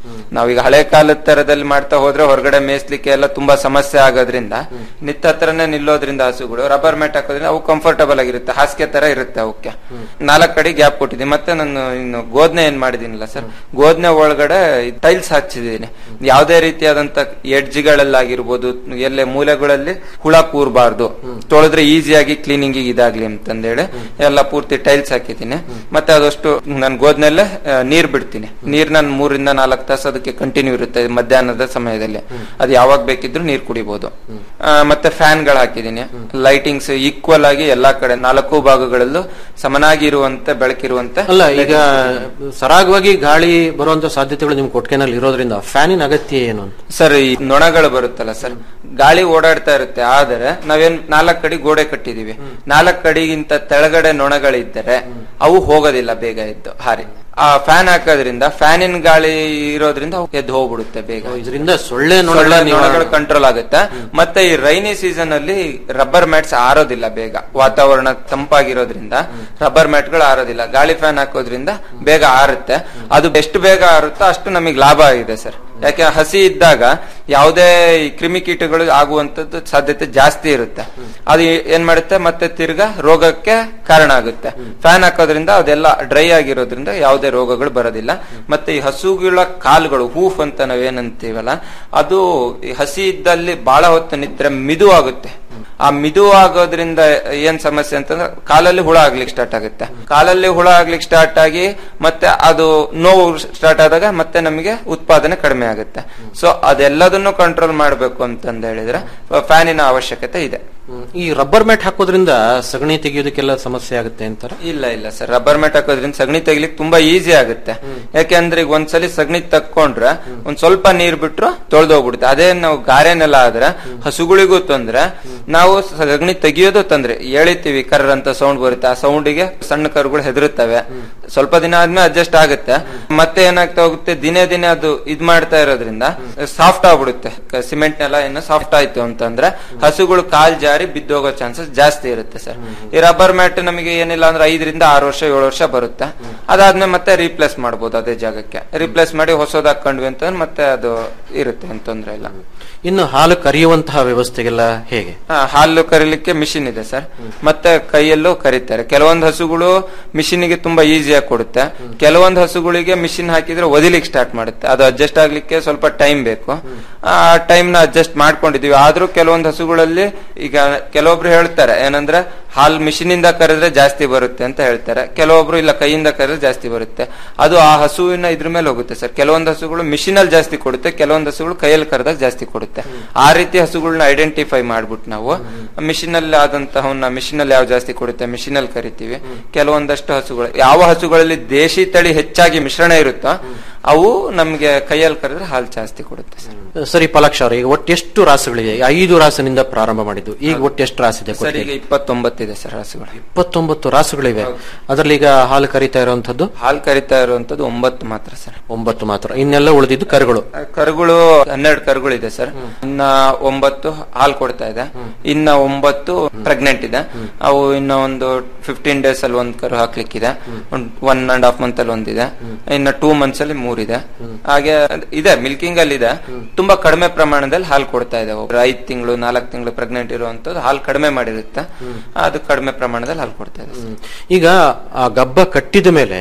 S10: ನಾವೀಗ ಹಳೆ ಕಾಲದ ತರದಲ್ಲಿ ಮಾಡ್ತಾ ಹೋದ್ರೆ ಹೊರಗಡೆ ಮೇಯಿಸ್ಲಿಕ್ಕೆ ಎಲ್ಲ ತುಂಬಾ ಸಮಸ್ಯೆ ಆಗೋದ್ರಿಂದ ನಿತ್ತ ಹತ್ರನೇ ನಿಲ್ಲೋದ್ರಿಂದ ಹಸುಗಳು ರಬ್ಬರ್ ಮ್ಯಾಟ್ ಹಾಕೋದ್ರಿಂದ ಅವು ಕಂಫರ್ಟಬಲ್ ಆಗಿರುತ್ತೆ ಹಾಸಿಗೆ ತರ ಇರುತ್ತೆ ಅವಕ್ಕೆ ನಾಲ್ಕು ಕಡೆ ಗ್ಯಾಪ್ ಕೊಟ್ಟಿದ್ದೀನಿ ಮತ್ತೆ ನಾನು ಇನ್ನು ಗೋದ್ನೆ ಏನ್ ಮಾಡಿದೀನಿಲ್ಲ ಸರ್ ಗೋದ್ನೆ ಒಳಗಡೆ ಟೈಲ್ಸ್ ಹಚ್ಚಿದ್ದೀನಿ ಯಾವುದೇ ರೀತಿಯಾದಂತ ಎಡ್ಜ್ಗಳಲ್ಲಾಗಿರ್ಬೋದು ಎಲ್ಲೇ ಮೂಲೆಗಳಲ್ಲಿ ಹುಳ ಕೂರ್ಬಾರ್ದು ತೊಳೆದ್ರೆ ಈಸಿಯಾಗಿ ಕ್ಲೀನಿಂಗ್ ಇದಾಗ್ಲಿ ಅಂತಂದೇಳಿ ಎಲ್ಲ ಪೂರ್ತಿ ಟೈಲ್ಸ್ ಹಾಕಿದ್ದೀನಿ ಮತ್ತೆ ಅದಷ್ಟು ನಾನು ಗೋದ್ನೆಲ್ಲೇ ಆ, ನೀರ್ ಬಿಡ್ತೀನಿ ನೀರ್ ನಾನು ಮೂರಿಂದ ನಾಲ್ಕು ತಾಸು ಅದಕ್ಕೆ ಕಂಟಿನ್ಯೂ ಇರುತ್ತೆ ಮಧ್ಯಾಹ್ನದ ಸಮಯದಲ್ಲಿ ಅದು ಯಾವಾಗ ಬೇಕಿದ್ರು ನೀರ್ ಕುಡಿಬಹುದು ಆ, ಮತ್ತೆ ಫ್ಯಾನ್ ಗಳು ಹಾಕಿದ್ದೀನಿ ಲೈಟಿಂಗ್ಸ್ ಈಕ್ವಲ್ ಆಗಿ ಎಲ್ಲಾ ಕಡೆ ನಾಲ್ಕು ಭಾಗಗಳಲ್ಲೂ ಸಮನಾಗಿ ಇರುವಂತೆ ಬೆಳಕಿರುವಂತೆ
S9: ಅಲ್ಲ ಈಗ ಸರಾಗವಾಗಿ ಗಾಳಿ ಬರುವಂತ ಸಾಧ್ಯತೆಗಳು ನಿಮ್ ಕೊಟ್ಟಿಗೆನಲ್ಲಿ ಇರೋದ್ರಿಂದ ಫ್ಯಾನಿನ ಅಗತ್ಯ ಏನು ಅಂತ
S10: ಸರ್ ಈ ನೊಣಗಳು ಬರುತ್ತಲ್ಲ ಸರ್ ಗಾಳಿ ಓಡಾಡ್ತಾ ಇರುತ್ತೆ ಆದರೆ ನಾವೇನ್ ನಾಲ್ಕ್ ಕಡೆ ಗೋಡೆ ಕಟ್ಟಿದೀವಿ ನಾಲ್ಕ್ ಕಡೆಗಿಂತ ತೆಳಗಡೆ ನೊಣಗಳಿದ್ದರೆ ಅವು ಹೋಗೋದಿಲ್ಲ ಬೇಗ ಎದ್ದು ಹಾರಿ ಆ ಫ್ಯಾನ್ ಹಾಕೋದ್ರಿಂದ ಫ್ಯಾನಿನ ಗಾಳಿ ಇರೋದ್ರಿಂದ ಅವು ಎದ್ದು ಹೋಗ್ಬಿಡುತ್ತೆ ಬೇಗ
S9: ಇದರಿಂದ ಸೊಳ್ಳೆ
S10: ಸೊಳ್ಳೆ
S9: ನೊಣಗಳ ನಿವಾರಣೆ
S10: ನೊಣಗಳು ಕಂಟ್ರೋಲ್ ಆಗುತ್ತೆ ಮತ್ತೆ ಈ ರೈನಿ ಸೀಸನ್ ಅಲ್ಲಿ ರಬ್ಬರ್ ಮ್ಯಾಟ್ಸ್ ಆರೋದಿಲ್ಲ ಬೇಗ ವಾತಾವರಣ ತಂಪಾಗಿರೋದ್ರಿಂದ ರಬ್ಬರ್ ಮ್ಯಾಟ್ ಗಳು ಆರೋದಿಲ್ಲ ಗಾಳಿ ಫ್ಯಾನ್ ಹಾಕೋದ್ರಿಂದ ಬೇಗ ಆರುತ್ತೆ ಅದು ಎಷ್ಟು ಬೇಗ ಆರುತ್ತೋ ಅಷ್ಟು ನಮಗೆ ಲಾಭ ಆಗಿದೆ ಸರ್ ಯಾಕೆ ಹಸಿ ಇದ್ದಾಗ ಯಾವುದೇ ಈ ಕ್ರಿಮಿಕೀಟಗಳು ಆಗುವಂತದ್ದು ಸಾಧ್ಯತೆ ಜಾಸ್ತಿ ಇರುತ್ತೆ ಅದು ಏನ್ ಮಾಡುತ್ತೆ ಮತ್ತೆ ತಿರ್ಗಾ ರೋಗಕ್ಕೆ ಕಾರಣ ಆಗುತ್ತೆ ಫ್ಯಾನ್ ಹಾಕೋದ್ರಿಂದ ಅದೆಲ್ಲ ಡ್ರೈ ಆಗಿರೋದ್ರಿಂದ ಯಾವುದೇ ರೋಗಗಳು ಬರೋದಿಲ್ಲ ಮತ್ತೆ ಈ ಹಸುಗಳ ಕಾಲುಗಳು ಹೂಫ್ ಅಂತ ನಾವೇನಂತೀವಲ್ಲ ಅದು ಈ ಹಸಿ ಇದ್ದಲ್ಲಿ ಬಹಳ ಹೊತ್ತು ನಿತ್ರೆ ಮಿದು ಆಗುತ್ತೆ ಆ ಮಿದು ಆಗೋದ್ರಿಂದ ಏನ್ ಸಮಸ್ಯೆ ಅಂತಂದ್ರೆ ಕಾಲಲ್ಲಿ ಹುಳ ಆಗ್ಲಿಕ್ಕೆ ಸ್ಟಾರ್ಟ್ ಆಗುತ್ತೆ ಕಾಲಲ್ಲಿ ಹುಳ ಆಗ್ಲಿಕ್ಕೆ ಸ್ಟಾರ್ಟ್ ಆಗಿ ಮತ್ತೆ ಅದು ನೋವು ಸ್ಟಾರ್ಟ್ ಆದಾಗ ಮತ್ತೆ ನಮಗೆ ಉತ್ಪಾದನೆ ಕಡಿಮೆ ಆಗುತ್ತೆ ಸೊ ಅದೆಲ್ಲದನ್ನು ಕಂಟ್ರೋಲ್ ಮಾಡಬೇಕು ಅಂತಂದ ಹೇಳಿದ್ರೆ ಫ್ಯಾನಿನ ಅವಶ್ಯಕತೆ ಇದೆ
S9: ಈ ರಬ್ಬರ್ ಮ್ಯಾಟ್ ಹಾಕೋದ್ರಿಂದ ಸಗಣಿ ತೆಗೆಯೋದಕ್ಕೆಲ್ಲ ಸಮಸ್ಯೆ ಆಗುತ್ತೆ ಅಂತಾರೆ
S10: ಇಲ್ಲ ಇಲ್ಲ ಸರ್ ರಬ್ಬರ್ ಮ್ಯಾಟ್ ಹಾಕೋದ್ರಿಂದ ಸಗಣಿ ತೆಗಿಲಿಕ್ಕೆ ತುಂಬಾ ಈಸಿ ಆಗುತ್ತೆ ಯಾಕೆಂದ್ರೆ ಈಗ ಒಂದ್ಸಲಿ ಸಗಣಿ ತಕ್ಕೊಂಡ್ರೆ ಒಂದ್ ಸ್ವಲ್ಪ ನೀರ್ ಬಿಟ್ರು ತೊಳ್ದೋಗ್ಬಿಡುತ್ತೆ ಅದೇ ನಾವು ಗಾರೆನೆಲ್ಲ ಆದ್ರೆ ಹಸುಗಳಿಗೂ ತೊಂದ್ರೆ ನಾವು ಸಗಣಿ ತೆಗಿಯೋದು ತೊಂದ್ರೆ ಎಳಿತೀವಿ ಕರ್ರ ಅಂತ ಸೌಂಡ್ ಬರುತ್ತೆ ಆ ಸೌಂಡಿಗೆ ಸಣ್ಣ ಕರುಗಳು ಹೆದರುತ್ತವೆ ಸ್ವಲ್ಪ ದಿನ ಆದ್ಮೇಲೆ ಅಡ್ಜಸ್ಟ್ ಆಗುತ್ತೆ ಮತ್ತೆ ಏನಾಗ್ತಾ ಹೋಗುತ್ತೆ ದಿನೇ ದಿನೇ ಅದು ಇದ್ ಮಾಡ್ತಾ ಇರೋದ್ರಿಂದ ಸಾಫ್ಟ್ ಆಗ್ಬಿಡುತ್ತೆ ಸಿಮೆಂಟ್ ನೆಲ ಏನು ಸಾಫ್ಟ್ ಆಯ್ತು ಅಂತಂದ್ರೆ ಹಸುಗಳು ಕಾಲ್ ಜಾರಿ ಬಿದ್ದೋಗೋ ಚಾನ್ಸಸ್ ಜಾಸ್ತಿ ಇರುತ್ತೆ ಸರ್ ಈ ರಬ್ಬರ್ ಮ್ಯಾಟ್ ನಮಗೆ ಏನಿಲ್ಲ ಅಂದ್ರೆ ಐದರಿಂದ ಆರು ವರ್ಷ ಏಳು ವರ್ಷ ಬರುತ್ತೆ ಅದಾದ್ಮೇಲೆ ಮತ್ತೆ ರೀಪ್ಲೇಸ್ ಮಾಡ್ಬೋದು ಅದೇ ಜಾಗಕ್ಕೆ ರೀಪ್ಲೇಸ್ ಮಾಡಿ ಹೊಸದ್ ಹಾಕೊಂಡ್ವಿ ಅಂತಂದ್ರೆ ಮತ್ತೆ ಅದು ಇರುತ್ತೆ ಏನ್ ತೊಂದ್ರೆ ಇಲ್ಲ
S9: ಇನ್ನು ಹಾಲು ಕರೆಯುವಂತಹ ವ್ಯವಸ್ಥೆಗೆಲ್ಲ ಹೇಗೆ
S10: ಹಾ, ಹಾಲು ಕರೀಲಿಕ್ಕೆ ಮಿಷಿನ್ ಇದೆ ಸರ್ ಮತ್ತೆ ಕೈಯಲ್ಲೂ ಕರೀತಾರೆ ಕೆಲವೊಂದು ಹಸುಗಳು ಮಿಷಿನ್ಗೆ ತುಂಬಾ ಈಸಿಯಾಗಿ ಕೊಡುತ್ತೆ ಕೆಲವೊಂದು ಹಸುಗಳಿಗೆ ಮಿಷಿನ್ ಹಾಕಿದ್ರೆ ಒದಿಲಿಕ್ಕೆ ಸ್ಟಾರ್ಟ್ ಮಾಡುತ್ತೆ ಅದು ಅಡ್ಜಸ್ಟ್ ಆಗ್ಲಿಕ್ಕೆ ಸ್ವಲ್ಪ ಟೈಮ್ ಬೇಕು ಆ ಟೈಮ್ ನ ಅಡ್ಜಸ್ಟ್ ಮಾಡ್ಕೊಂಡಿದೀವಿ ಆದ್ರೂ ಕೆಲವೊಂದು ಹಸುಗಳಲ್ಲಿ ಈಗ ಕೆಲವೊಬ್ರು ಹೇಳ್ತಾರೆ ಏನಂದ್ರೆ ಹಾಲ್ ಮಿಷಿನ್ ಇಂದ ಕರೆದ್ರೆ ಜಾಸ್ತಿ ಬರುತ್ತೆ ಅಂತ ಹೇಳ್ತಾರೆ ಕೆಲವೊಬ್ರು ಇಲ್ಲ ಕೈಯಿಂದ ಕರೆದ್ರೆ ಜಾಸ್ತಿ ಬರುತ್ತೆ ಅದು ಆ ಹಸುವಿನ ಇದ್ರ ಮೇಲೆ ಹೋಗುತ್ತೆ ಸರ್ ಕೆಲವೊಂದು ಹಸುಗಳು ಮಿಷಿನ್ ಅಲ್ಲಿ ಜಾಸ್ತಿ ಕೊಡುತ್ತೆ ಕೆಲವೊಂದು ಹಸುಗಳು ಕೈಯಲ್ಲಿ ಕರೆದಾಗ ಜಾಸ್ತಿ ಕೊಡುತ್ತೆ ಆ ರೀತಿ ಹಸುಗಳನ್ನ ಐಡೆಂಟಿಫೈ ಮಾಡ್ಬಿಟ್ಟು ನಾವು ಮಿಷಿನ್ ಅಲ್ಲಿ ಆದಂತಹವನ್ನ ಮಿಷಿನ್ ಅಲ್ಲಿ ಯಾವ ಜಾಸ್ತಿ ಕೊಡುತ್ತೆ ಮಿಷಿನ್ ಅಲ್ಲಿ ಕರಿತೀವಿ ಕೆಲವೊಂದಷ್ಟು ಹಸುಗಳು ಯಾವ ಹಸುಗಳಲ್ಲಿ ದೇಶಿ ತಳಿ ಹೆಚ್ಚಾಗಿ ಮಿಶ್ರಣ ಇರುತ್ತೋ ಅವು ನಮ್ಗೆ ಕೈಯಲ್ಲಿ ಕರೆದ್ರೆ ಹಾಲು ಜಾಸ್ತಿ ಕೊಡುತ್ತೆ ಸರ್
S9: ಸರಿ ಪಲಾಕ್ಷ ಅವ್ರೆ, ಈಗ ಒಟ್ಟು ಎಷ್ಟು ರಾಸುಗಳಿದೆ ಈ ಐದು ರಾಸಿನಿಂದ ಪ್ರಾರಂಭ ಮಾಡಿದ್ದು ಈಗ ಒಟ್ಟು ಎಷ್ಟು ರಾಸಿದೆ
S10: ಸರ್ ಈಗ
S9: ಕೊಟ್ಟಿಗೆಯಲ್ಲಿ?
S10: ಇಪ್ಪತ್ತೊಂಬತ್ತಿದೆ ಸರ್ ಹಸುಗಳು
S9: ಇಪ್ಪತ್ತೊಂಬತ್ತು ರಾಸುಗಳಿವೆ ಅದರಲ್ಲಿ ಈಗ ಹಾಲು ಕರಿತಾ ಇರುವಂತದ್ದು
S10: ಹಾಲು ಕರಿತಾ ಇರುವಂತದ್ದು ಒಂಬತ್ತು ಮಾತ್ರ ಸರ್
S9: ಒಂಬತ್ತು ಮಾತ್ರ ಇನ್ನೆಲ್ಲ ಉಳಿದಿದ್ದು ಕರುಗಳು
S10: ಕರುಗಳು ಹನ್ನೆರಡು ಕರುಗಳಿದೆ ಸರ್ ಇನ್ನ ಒಂಬತ್ತು ಹಾಲು ಕೊಡ್ತಾ ಇದೆ ಇನ್ನ ಒಂಬತ್ತು ಪ್ರೆಗ್ನೆಂಟ್ ಇದೆ ಅವು ಇನ್ನ ಒಂದು ಫಿಫ್ಟೀನ್ ಡೇಸ್ ಅಲ್ಲಿ ಒಂದ್ ಕರು ಹಾಕ್ಲಿಕ್ಕಿದೆ ಒನ್ ಅಂಡ್ ಹಾಫ್ ಮಂತ್ ಅಲ್ಲಿ ಒಂದಿದೆ ಇನ್ನ ಟೂ ಮಂತ್ಸ್ ಅಲ್ಲಿ ಮೂರಿದೆ ಹಾಗೆ ಅದ್- ಇದೆ ಮಿಲ್ಕಿಂಗ್ ಅಲ್ಲಿ ಇದೆ ತುಂಬಾ ಕಡಿಮೆ ಪ್ರಮಾಣದಲ್ಲಿ ಹಾಲು ಕೊಡ್ತಾ ಇದೆ ಒಬ್ರು ಐದ್ ತಿಂಗಳು ನಾಲ್ಕು ತಿಂಗಳು ಪ್ರೆಗ್ನೆಂಟ್ ಇರುವಂತದ್ದು ಹಾಲು ಕಡಿಮೆ ಮಾಡಿರುತ್ತೆ ಅದು ಕಡಿಮೆ ಪ್ರಮಾಣದಲ್ಲಿ ಹಾಲು ಕೊಡ್ತಾ ಇದೆ ಸರ್.
S9: ಈಗ ಆ ಗಬ್ಬ ಕಟ್ಟಿದ ಮೇಲೆ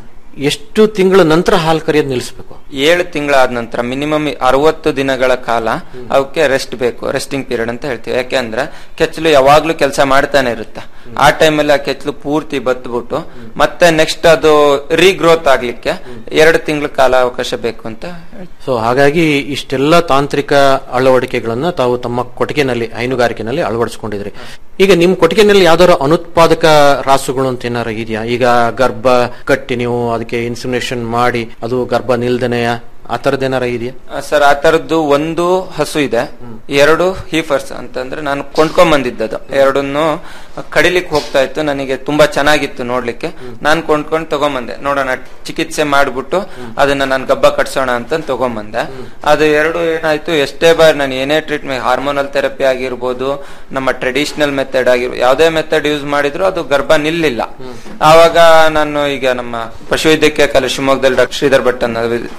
S9: ಎಷ್ಟು ತಿಂಗಳ ನಂತರ ಹಾಲು ಕರಿಯೋದು ನಿಲ್ಲಿಸಬೇಕು
S10: ಏಳು ತಿಂಗಳಾದ ನಂತರ ಮಿನಿಮಮ್ ಅರವತ್ತು ದಿನಗಳ ಕಾಲ ಅವಕ್ಕೆ ರೆಸ್ಟ್ ಬೇಕು ರೆಸ್ಟಿಂಗ್ ಪೀರಿಯಡ್ ಅಂತ ಹೇಳ್ತೀವಿ ಯಾಕೆಂದ್ರೆ ಕೆಚ್ಚಲು ಯಾವಾಗ್ಲೂ ಕೆಲಸ ಮಾಡ್ತಾನೆ ಇರುತ್ತೆ ಆ ಟೈಮಲ್ಲಿ ಆ ಕೆಚ್ಚಲು ಪೂರ್ತಿ ಬತ್ಬಿಟ್ಟು ಮತ್ತೆ ನೆಕ್ಸ್ಟ್ ಅದು ರೀಗ್ರೋತ್ ಆಗ್ಲಿಕ್ಕೆ ಎರಡು ತಿಂಗಳ ಕಾಲ ಅವಕಾಶ ಬೇಕು ಅಂತ ಹೇಳ್ತೀವಿ.
S9: ಸೊ ಹಾಗಾಗಿ ಇಷ್ಟೆಲ್ಲ ತಾಂತ್ರಿಕ ಅಳವಡಿಕೆಗಳನ್ನ ತಾವು ತಮ್ಮ ಕೊಟ್ಟಿಗೆನಲ್ಲಿ ಹೈನುಗಾರಿಕೆನಲ್ಲಿ ಅಳವಡಿಸಿಕೊಂಡಿದ್ರಿ ಈಗ ನಿಮ್ ಕೊಟ್ಟಿಗೆನಲ್ಲಿ ಯಾವ್ದಾದ್ರು ಅನುತ್ಪಾದಕ ರಾಸುಗಳು ಅಂತ ಏನಾರು ಇದೆಯಾ ಈಗ ಗರ್ಭ ಕಟ್ಟಿ ನೀವು ಅದಕ್ಕೆ ಇನ್ಸುಮಿನೇಷನ್ ಮಾಡಿ ಅದು ಗರ್ಭ ನಿಲ್ದನೆಯ ಆ ತರದ್ ಏನಾರ ಇದೆಯಾ
S10: ಆ, ಸರ್ ಆ ತರದ್ದು ಒಂದು ಹಸು ಇದೆ ಎರಡು ಹೀಫರ್ಸ್ ಅಂತಂದ್ರೆ ನಾನು ಕೊಂಡ್ಕೊಂಡ್ ಬಂದಿದ್ದದು ಎರಡನ್ನು ಕಡಿಲಿಕ್ಕೆ ಹೋಗ್ತಾ ಇತ್ತು ನನಗೆ ತುಂಬಾ ಚೆನ್ನಾಗಿತ್ತು ನೋಡ್ಲಿಕ್ಕೆ ನಾನು ಕೊಂಡ್ಕೊಂಡು ತಗೊಂಬಂದೆ ನೋಡೋಣ ಚಿಕಿತ್ಸೆ ಮಾಡ್ಬಿಟ್ಟು ಅದನ್ನ ನಾನು ಗಬ್ಬ ಕಟ್ಸೋಣ ಅಂತ ತಗೊಂಬಂದೆ ಅದು ಎರಡು ಏನಾಯ್ತು ಎಷ್ಟೇ ಬಾರಿ ನಾನು ಏನೇ ಟ್ರೀಟ್ಮೆಂಟ್ ಹಾರ್ಮೋನಲ್ ಥೆರಪಿ ಆಗಿರ್ಬೋದು ನಮ್ಮ ಟ್ರೆಡಿಷನಲ್ ಮೆಥಡ್ ಆಗಿರ್ಬೋದು ಯಾವುದೇ ಮೆಥಡ್ ಯೂಸ್ ಮಾಡಿದ್ರು ಅದು ಗರ್ಭ ನಿಲ್ಲಿಲ್ಲ ಆವಾಗ ನಾನು ಈಗ ನಮ್ಮ ಪಶುವೈದ್ಯಕೀಯ ಕಾಲೇಜು ಶಿವಮೊಗ್ಗದಲ್ಲಿ ಡಾಕ್ಟರ್ ಶ್ರೀಧರ್ ಭಟ್ ಅನ್ನೋ ಪ್ರಾಧ್ಯಾಪಕರು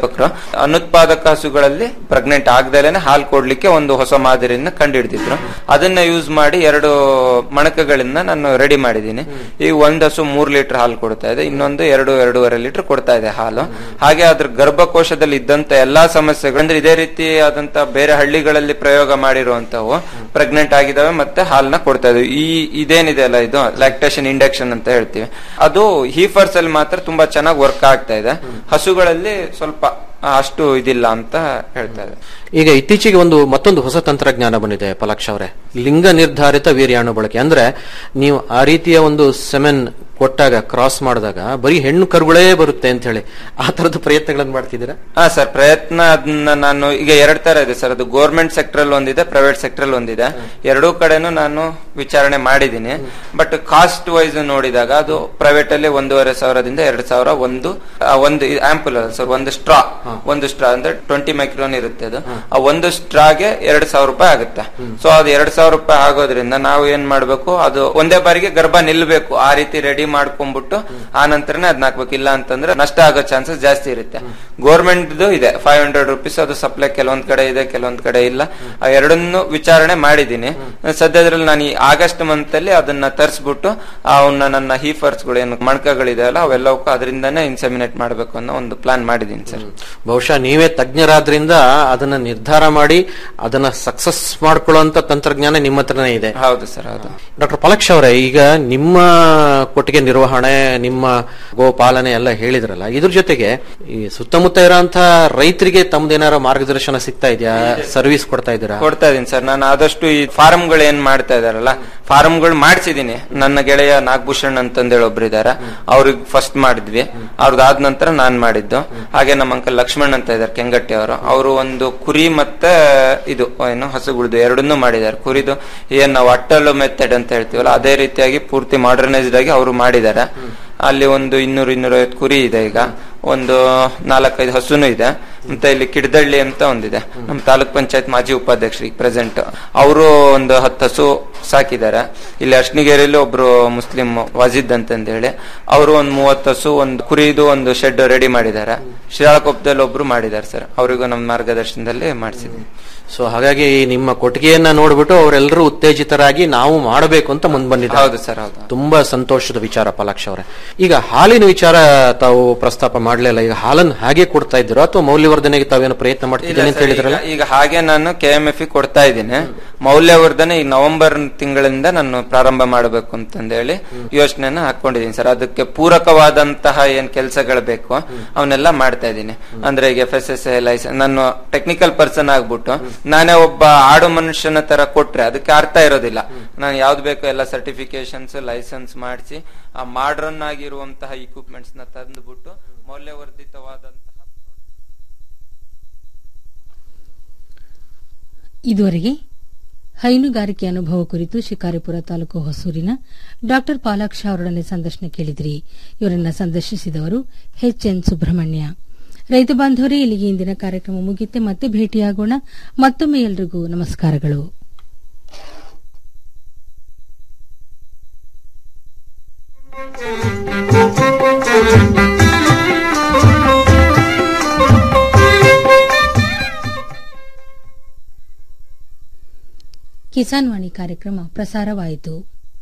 S10: ಯುವಕರು ಅನುತ್ಪಾದಕ ಹಸುಗಳಲ್ಲಿ ಪ್ರೆಗ್ನೆಂಟ್ ಆಗದಲೇನೆ ಹಾಲು ಕೊಡ್ಲಿಕ್ಕೆ ಒಂದು ಹೊಸ ಮಾದರಿಯನ್ನ ಕಂಡುಹಿಡಿದಿದ್ರು ಅದನ್ನ ಯೂಸ್ ಮಾಡಿ ಎರಡು ಮಣಕಗಳನ್ನ ನಾನು ರೆಡಿ ಮಾಡಿದ್ದೀನಿ ಈಗ ಒಂದ್ ಹಸು ಮೂರ್ ಲೀಟರ್ ಹಾಲು ಕೊಡ್ತಾ ಇದೆ ಇನ್ನೊಂದು ಎರಡು ಎರಡೂವರೆ ಲೀಟರ್ ಕೊಡ್ತಾ ಇದೆ ಹಾಲು ಹಾಗೆ ಅದ್ರ ಗರ್ಭಕೋಶದಲ್ಲಿ ಇದ್ದಂತ ಎಲ್ಲಾ ಸಮಸ್ಯೆಗಳು ಅಂದ್ರೆ ಇದೇ ರೀತಿ ಆದಂತ ಬೇರೆ ಹಳ್ಳಿಗಳಲ್ಲಿ ಪ್ರಯೋಗ ಮಾಡಿರುವಂತವು ಪ್ರೆಗ್ನೆಂಟ್ ಆಗಿದಾವೆ ಮತ್ತೆ ಹಾಲನ್ನ ಕೊಡ್ತಾ ಇದ್ವಿ ಈ ಇದೇನಿದೆ ಅಲ್ಲ ಇದು ಲ್ಯಾಕ್ಟೇಷನ್ ಇಂಡಕ್ಷನ್ ಅಂತ ಹೇಳ್ತೀವಿ ಅದು ಹೀಫರ್ಸ್ ಅಲ್ಲಿ ಮಾತ್ರ ತುಂಬಾ ಚೆನ್ನಾಗಿ ವರ್ಕ್ ಆಗ್ತಾ ಇದೆ ಹಸುಗಳಲ್ಲಿ ಸ್ವಲ್ಪ ಅಷ್ಟು ಇದಿಲ್ಲ ಅಂತ ಹೇಳ್ತಾ ಇದೆ
S9: ಈಗ ಇತ್ತೀಚೆಗೆ ಒಂದು ಮತ್ತೊಂದು ಹೊಸ ತಂತ್ರಜ್ಞಾನ ಬಂದಿದೆ ಪಲಾಕ್ಷ ಅವರೇ ಲಿಂಗ ನಿರ್ಧಾರಿತ ವೀರ್ಯಾಣು ಬಳಕೆ ಅಂದ್ರೆ ನೀವು ಆ ರೀತಿಯ ಒಂದು ಸೆಮೆನ್ ಕೊಟ್ಟಾಗ ಕ್ರಾಸ್ ಮಾಡಿದಾಗ ಬರೀ ಹೆಣ್ಣು ಕರುಗಳೇ ಬರುತ್ತೆ ಅಂತ ಹೇಳಿ ಆ ತರದ ಪ್ರಯತ್ನಗಳನ್ನು ಮಾಡ್ತಿದ್ದೀರಾ
S10: ಹಾ ಸರ್ ಪ್ರಯತ್ನ ಅದನ್ನ ನಾನು ಈಗ ಎರಡ್ ತರ ಇದೆ ಸರ್ ಅದು ಗೌರ್ಮೆಂಟ್ ಸೆಕ್ಟರ್ ಅಲ್ಲಿ ಒಂದಿದೆ ಪ್ರೈವೇಟ್ ಸೆಕ್ಟರ್ ಅಲ್ಲಿ ಒಂದಿದೆ ಎರಡೂ ಕಡೆನೂ ನಾನು ವಿಚಾರಣೆ ಮಾಡಿದ್ದೀನಿ ಬಟ್ ಕಾಸ್ಟ್ ವೈಸ್ ನೋಡಿದಾಗ ಅದು ಪ್ರೈವೇಟ್ ಅಲ್ಲಿ ಒಂದೂವರೆ ಸಾವಿರದಿಂದ ಎರಡು ಸಾವಿರ ಒಂದು ಆ ಒಂದು ಆಂಪಲ್ ಸರ್ ಒಂದು ಸ್ಟ್ರಾ ಒಂದು ಸ್ಟ್ರಾ ಅಂದ್ರೆ ಟ್ವೆಂಟಿ ಮೈಕ್ರೋನ್ ಇರುತ್ತೆ ಅದು ಆ ಒಂದು ಸ್ಟ್ರಾಗೆ ಎರಡ್ ಸಾವಿರ ರೂಪಾಯಿ ಆಗುತ್ತೆ ಸೊ ಅದು ಎರಡ್ ಸಾವಿರ ರೂಪಾಯಿ ಆಗೋದ್ರಿಂದ ನಾವು ಏನ್ ಮಾಡ್ಬೇಕು ಅದು ಒಂದೇ ಬಾರಿಗೆ ಗರ್ಭ ನಿಲ್ಬೇಕು ಆ ರೀತಿ ರೆಡಿ ಮಾಡ್ಕೊಂಡ್ಬಿಟ್ಟು ಆ ನಂತರನೇ ಅದನ್ನ ಹಾಕ್ಬೇಕು ಇಲ್ಲ ಅಂತಂದ್ರೆ ನಷ್ಟ ಆಗೋ ಚಾನ್ಸಸ್ ಜಾಸ್ತಿ ಇರುತ್ತೆ ಗೌರ್ಮೆಂಟ್ ಇದೆ ಫೈವ್ ಹಂಡ್ರೆಡ್ ರುಪೀಸ್ ಅದು ಸಪ್ಲೈ ಕೆಲವೊಂದ್ ಕಡೆ ಇದೆ ಕೆಲವೊಂದ್ ಕಡೆ ಇಲ್ಲ ಆ ಎರಡನ್ನು ವಿಚಾರಣೆ ಮಾಡಿದ್ದೀನಿ ಸದ್ಯದ್ರಲ್ಲಿ ನಾನು ಈ ಆಗಸ್ಟ್ ಮಂತ್ ಅಲ್ಲಿ ಅದನ್ನ ತರಿಸ್ಬಿಟ್ಟು ಅವನ್ನ ನನ್ನ ಹೀಫರ್ಸ್ ಗಳು ಏನು ಮಣ್ಕಗಳಿದೆ ಅಲ್ಲ ಅವೆಲ್ಲವಕ್ಕೂ ಅದರಿಂದಾನೇ ಇನ್ಸೆಮಿನೇಟ್ ಮಾಡ್ಬೇಕು ಅನ್ನೋ ಒಂದು ಪ್ಲಾನ್ ಮಾಡಿದ್ದೀನಿ ಸರ್
S9: ಬಹುಶಃ ನೀವೇ ತಜ್ಞರಾದ್ರಿಂದ ಅದನ್ನ ನಿರ್ಧಾರ ಮಾಡಿ ಅದನ್ನ ಸಕ್ಸಸ್ ಮಾಡ್ಕೊಳ್ಳುವಂತ ತಂತ್ರಜ್ಞಾನ ನಿಮ್ಮ ಹತ್ರನೇ ಇದೆ
S10: ಹೌದು ಸರ್ ಹೌದು
S9: ಡಾಕ್ಟರ್ ಪಲಕ್ಷ ಅವರೇ ಈಗ ನಿಮ್ಮ ಕೊಟ್ಟಿಗೆ ನಿರ್ವಹಣೆ ನಿಮ್ಮ ಗೋಪಾಲನೆ ಎಲ್ಲ ಹೇಳಿದ್ರಲ್ಲ ಇದ್ರ ಜೊತೆಗೆ ಈ ಸುತ್ತಮುತ್ತ ಇರೋಂತಹ ರೈತರಿಗೆ ತಮ್ದೇನಾರ ಮಾರ್ಗದರ್ಶನ ಸಿಗ್ತಾ ಇದೆಯಾ ಸರ್ವಿಸ್ ಕೊಡ್ತಾ ಇದ್ದೀರಾ
S10: ಕೊಡ್ತಾ ಇದೀನಿ ಸರ್ ನಾನು ಆದಷ್ಟು ಈ ಫಾರ್ಮ್ಗಳು ಏನ್ ಮಾಡ್ತಾ ಇದಾರಲ್ಲ ಫಾರ್ಮ್ಗಳು ಮಾಡಿಸಿದೀನಿ ನನ್ನ ಗೆಳೆಯ ನಾಗಭೂಷಣ್ ಅಂತಂದೇಳಿ ಒಬ್ರು ಇದಾರೆ ಅವ್ರಿಗೆ ಫಸ್ಟ್ ಮಾಡಿದ್ವಿ ಅವ್ರದ್ದಾದ ನಂತರ ನಾನ್ ಮಾಡಿದ್ದು ಹಾಗೆ ನಮ್ಮ ಅಂಕಲ್ ಲಕ್ಷ್ಮಣ್ ಅಂತ ಇದಾರೆ ಕೆಂಗಟ್ಟಿ ಅವರು ಅವರು ಒಂದು ಕುರಿ ಮತ್ತೆ ಇದು ಏನು ಹಸುಗುಳ್ದು ಎರಡನ್ನೂ ಮಾಡಿದ್ದಾರೆ ಕುರಿದು ಏನ್ ನಾವು ಅಟ್ಟಲು ಮೆಥಡ್ ಅಂತ ಹೇಳ್ತೀವಲ್ಲ ಅದೇ ರೀತಿಯಾಗಿ ಪೂರ್ತಿ ಮಾಡರ್ನೈಸ್ಡ್ ಆಗಿ ಅವರು ಮಾಡಿದ್ದಾರೆ ಅಲ್ಲಿ ಒಂದು ಇನ್ನೂರು ಇನ್ನೂರೈವತ್ತು ಕುರಿ ಇದೆ ಈಗ ಒಂದು ನಾಲ್ಕೈದು ಹಸುನು ಇದೆ ಮತ್ತೆ ಇಲ್ಲಿ ಕಿಡದಳ್ಳಿ ಅಂತ ಒಂದಿದೆ ನಮ್ಮ ತಾಲೂಕ್ ಪಂಚಾಯತ್ ಮಾಜಿ ಉಪಾಧ್ಯಕ್ಷರು ಈಗ ಪ್ರೆಸೆಂಟ್ ಅವರು ಒಂದು ಹತ್ತು ಹಸು ಸಾಕಿದ್ದಾರೆ ಇಲ್ಲಿ ಅಶ್ನಿಗೇರಿಯಲ್ಲಿ ಒಬ್ರು ಮುಸ್ಲಿಂ ವಾಜಿದ್ ಅಂತಂದ ಹೇಳಿ ಅವರು ಒಂದು ಮೂವತ್ತು ಹಸು ಒಂದು ಕುರಿದು ಒಂದು ಶೆಡ್ ರೆಡಿ ಮಾಡಿದ್ದಾರೆ ಶಿರಾಳಕೊಪ್ಪದಲ್ಲಿ ಒಬ್ರು ಮಾಡಿದ್ದಾರೆ ಸರ್ ಅವರಿಗೂ ನಮ್ಮ ಮಾರ್ಗದರ್ಶನದಲ್ಲಿ ಮಾಡಿಸಿದ್ವಿ
S9: ಸೊ ಹಾಗಾಗಿ ನಿಮ್ಮ ಕೊಟ್ಟಿಗೆಯನ್ನ ನೋಡ್ಬಿಟ್ಟು ಅವರೆಲ್ಲರೂ ಉತ್ತೇಜಿತರಾಗಿ ನಾವು ಮಾಡಬೇಕು ಅಂತ ಮುಂದ್ ಬಂದಿದ್ದಾರೆ
S10: ಹೌದು ಸರ್ ಹೌದು
S9: ತುಂಬಾ ಸಂತೋಷದ ವಿಚಾರ ಪಲಾಕ್ಷ ಅವರೇ ಈಗ ಹಾಲಿನ ವಿಚಾರ ತಾವು ಪ್ರಸ್ತಾಪ ಮಾಡ್ಲಿಲ್ಲ ಈಗ ಹಾಲನ್ನು ಹಾಗೆ ಕೊಡ್ತಾ ಇದ್ದೀರೋ ಅಥವಾ ಮೌಲ್ಯವರ್ಧನೆಗೆ ತಾವೇನು ಪ್ರಯತ್ನ ಮಾಡ್ತಿದ್ದೀನಿ ಅಂತ
S10: ಇಲ್ಲ ಸರ್,
S9: ಹೇಳಿದ್ರಲ್ಲ
S10: ಈಗ- ಈಗ ಹಾಗೆ ನಾನು ಕೆ ಎಂ ಎಫ್ ಕೊಡ್ತಾ ಇದ್ದೀನಿ ಮೌಲ್ಯವರ್ಧನೆ ಈ ನವೆಂಬರ್ ತಿಂಗಳಿಂದ ನಾನು ಪ್ರಾರಂಭ ಮಾಡಬೇಕು ಅಂತಂದೇಳಿ ಯೋಚನೆನ ಹಾಕೊಂಡಿದ್ದೀನಿ ಸರ್ ಅದಕ್ಕೆ ಪೂರಕವಾದಂತಹ ಏನ್ ಕೆಲಸಗಳು ಬೇಕು ಅವನ್ನೆಲ್ಲ ಮಾಡ್ತಾ ಇದ್ದೀನಿ ಅಂದ್ರೆ ಈಗ F S S I licence ನಾನು ಟೆಕ್ನಿಕಲ್ ಪರ್ಸನ್ ಆಗ್ಬಿಟ್ಟು ನಾನೇ ಒಬ್ಬ ಆಡು ಮನುಷ್ಯನ ತರ ಕೊಟ್ರೆ ಅದಕ್ಕೆ ಅರ್ಥ ಇರೋದಿಲ್ಲ ನಾನು ಯಾವ್ದು ಬೇಕೋ ಎಲ್ಲ ಸರ್ಟಿಫಿಕೇಶನ್ಸ್ ಲೈಸೆನ್ಸ್ ಮಾಡಿಸಿ ಆ ಮಾಡ್ರನ್ ಆಗಿರುವಂತಹ ಇಕ್ವಿಪ್ಮೆಂಟ್ಸ್ ನ ತಂದುಬಿಟ್ಟು ಮೌಲ್ಯವರ್ಧಿತವಾದಂತಹ
S1: ಇದುವರೆಗೆ ಹೈನುಗಾರಿಕೆ ಅನುಭವ ಕುರಿತು ಶಿಕಾರಿಪುರ ತಾಲೂಕು ಹೊಸೂರಿನ ಡಾಕ್ಟರ್ ಪಾಲಾಕ್ಷ ಅವರೊಡನೆ ಸಂದರ್ಶನ ಕೇಳಿದಿರಿ ಇವರನ್ನ ಸಂದರ್ಶಿಸಿದವರು ಎಚ್ ಎನ್ ಸುಬ್ರಹ್ಮಣ್ಯ ರೈತ ಬಾಂಧವರೇ ಇಲ್ಲಿಗೆ ಇಂದಿನ ಕಾರ್ಯಕ್ರಮ ಮುಗಿತೆ ಮತ್ತೆ ಭೇಟಿಯಾಗೋಣ ಮತ್ತೊಮ್ಮೆ ಎಲ್ರಿಗೂ ನಮಸ್ಕಾರಗಳು ಕಿಸಾನ್ ವಾಣಿ ಕಾರ್ಯಕ್ರಮ ಪ್ರಸಾರವಾಯಿತು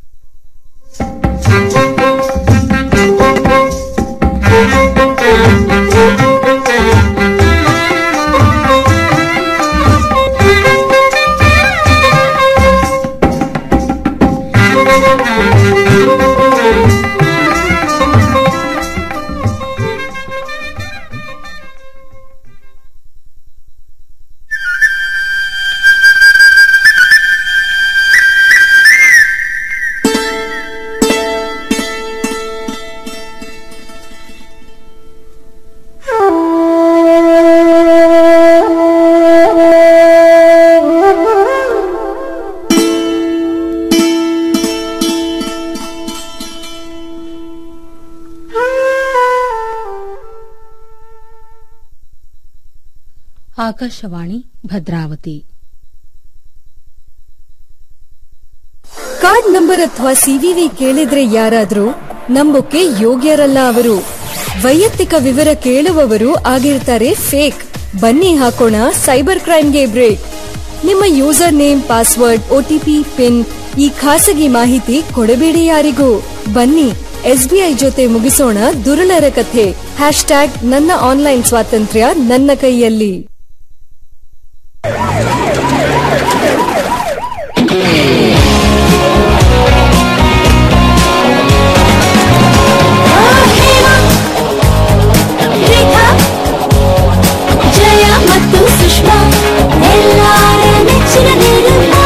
S1: ಆಕಾಶವಾಣಿ ಭದ್ರಾವತಿ
S6: ಕಾರ್ಡ್ ನಂಬರ್ ಅಥವಾ ಸಿವಿವಿ ಕೇಳಿದ್ರೆ ಯಾರಾದ್ರೂ ನಂಬೋಕೆ ಯೋಗ್ಯರಲ್ಲ ಅವರು ವೈಯಕ್ತಿಕ ವಿವರ ಕೇಳುವವರು ಆಗಿರ್ತಾರೆ ಫೇಕ್ ಬನ್ನಿ ಹಾಕೋಣ ಸೈಬರ್ ಕ್ರೈಮ್ಗೆ ಬ್ರೇಕ್ ನಿಮ್ಮ user name password OTP PIN ಈ ಖಾಸಗಿ ಮಾಹಿತಿ ಕೊಡಬೇಡಿ ಯಾರಿಗೂ ಬನ್ನಿ ಎಸ್ಬಿಐ ಜೊತೆ ಮುಗಿಸೋಣ ದುರುಳರ ಕಥೆ ಹ್ಯಾಶ್ ಟ್ಯಾಗ್ ನನ್ನ ಆನ್ಲೈನ್ ಸ್ವಾತಂತ್ರ್ಯ ನನ್ನ ಕೈಯಲ್ಲಿ
S11: ಜಯ ಮತ್ತು ಸುಷ್ಮಾ ಎಲ್ಲಾರ ನೆಚ್ಚಿನ ನಿರ್ಮಾ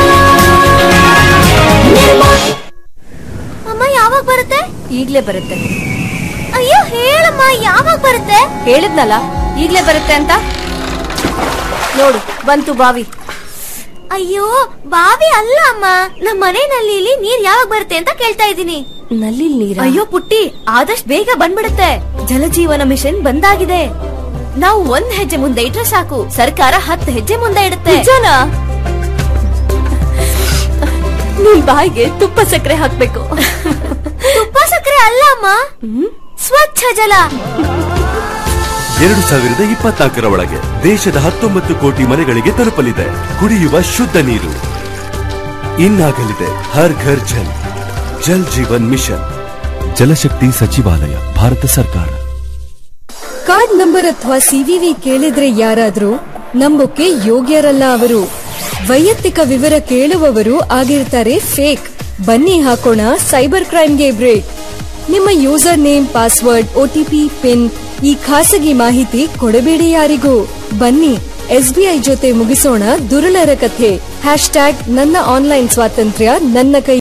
S11: ನಿರ್ಮಾ ಅಮ್ಮ ಯಾವಾಗ ಬರುತ್ತೆ
S12: ಈಗ್ಲೇ ಬರುತ್ತೆ
S11: ಅಯ್ಯೋ ಹೇಳಮ್ಮ ಯಾವಾಗ ಬರುತ್ತೆ
S12: ಹೇಳಿದ್ನಲ್ಲ ಈಗ್ಲೇ ಬರುತ್ತೆ ಅಂತ ನೋಡು ಬಂತು ಬಾವಿ
S11: ಅಯ್ಯೋ ಬಾವಿ ಅಲ್ಲ ಅಮ್ಮ ನಮ್ಮ ಮನೆ ನಲ್ಲಿಲಿ ನೀರ್ ಯಾವಾಗ ಬರುತ್ತೆ ಅಂತ ಕೇಳ್ತಾ ಇದ್ದೀನಿ
S12: ನಲ್ಲಿ ನೀರ
S11: ಅಯ್ಯೋ ಪುಟ್ಟಿ ಆದಷ್ಟು ಬೇಗ ಬಂದ್ಬಿಡುತ್ತೆ ಜಲಜೀವನ ಮಿಷನ್ ಬಂದಾಗಿದೆ ನಾವು ಒಂದ್ ಹೆಜ್ಜೆ ಮುಂದೆ ಇಟ್ರೆ ಸಾಕು ಸರ್ಕಾರ ಹತ್ತು ಹೆಜ್ಜೆ ಮುಂದೆ ಇಡುತ್ತೆ
S12: ನಿಜನಾ? ನಿನ್ ಬಾಯಿಗೆ ತುಪ್ಪ ಸಕ್ಕರೆ ಹಾಕ್ಬೇಕು
S11: ತುಪ್ಪ ಸಕ್ಕರೆ ಅಲ್ಲ ಅಮ್ಮ ಸ್ವಚ್ಛ ಜಲ
S13: ಎರಡು ಸಾವಿರದ ಇಪ್ಪತ್ನಾಲ್ಕರ ಒಳಗೆ ದೇಶದ ಹತ್ತೊಂಬತ್ತು ಕೋಟಿ ಮನೆಗಳಿಗೆ ತಲುಪಲಿದೆ ಕುಡಿಯುವ ಶುದ್ಧ ನೀರು ಇನ್ನಾಗಲಿದೆ ಹರ್ ಘರ್ ಜಲ್ ಜಲ್ ಜೀವನ್ ಮಿಷನ್ ಜಲಶಕ್ತಿ ಸಚಿವಾಲಯ ಭಾರತ ಸರ್ಕಾರ
S6: ಕಾರ್ಡ್ ನಂಬರ್ ಅಥವಾ ಸಿವಿವಿ ಕೇಳಿದ್ರೆ ಯಾರಾದ್ರೂ ನಂಬೋಕೆ ಯೋಗ್ಯರಲ್ಲ ಅವರು ವೈಯಕ್ತಿಕ ವಿವರ ಕೇಳುವವರು ಆಗಿರ್ತಾರೆ ಫೇಕ್ ಬನ್ನಿ ಹಾಕೋಣ ಸೈಬರ್ ಕ್ರೈಮ್ಗೆ ಬ್ರೇಕ್ ನಿಮ್ಮ user name password OTP PIN ಈ ಖಾಸಗಿ ಮಾಹಿತಿ ಕೊಡಬೇಡಿ ಯಾರಿಗೂ ಬನ್ನಿ ಎಸ್ಬಿಐ ಜೊತೆ ಮುಗಿಸೋಣ ದುರುಳರ ಕಥೆ ಹ್ಯಾಶ್ ಟ್ಯಾಗ್ ನನ್ನ ಆನ್ಲೈನ್ ಸ್ವಾತಂತ್ರ್ಯ ನನ್ನ ಕೈ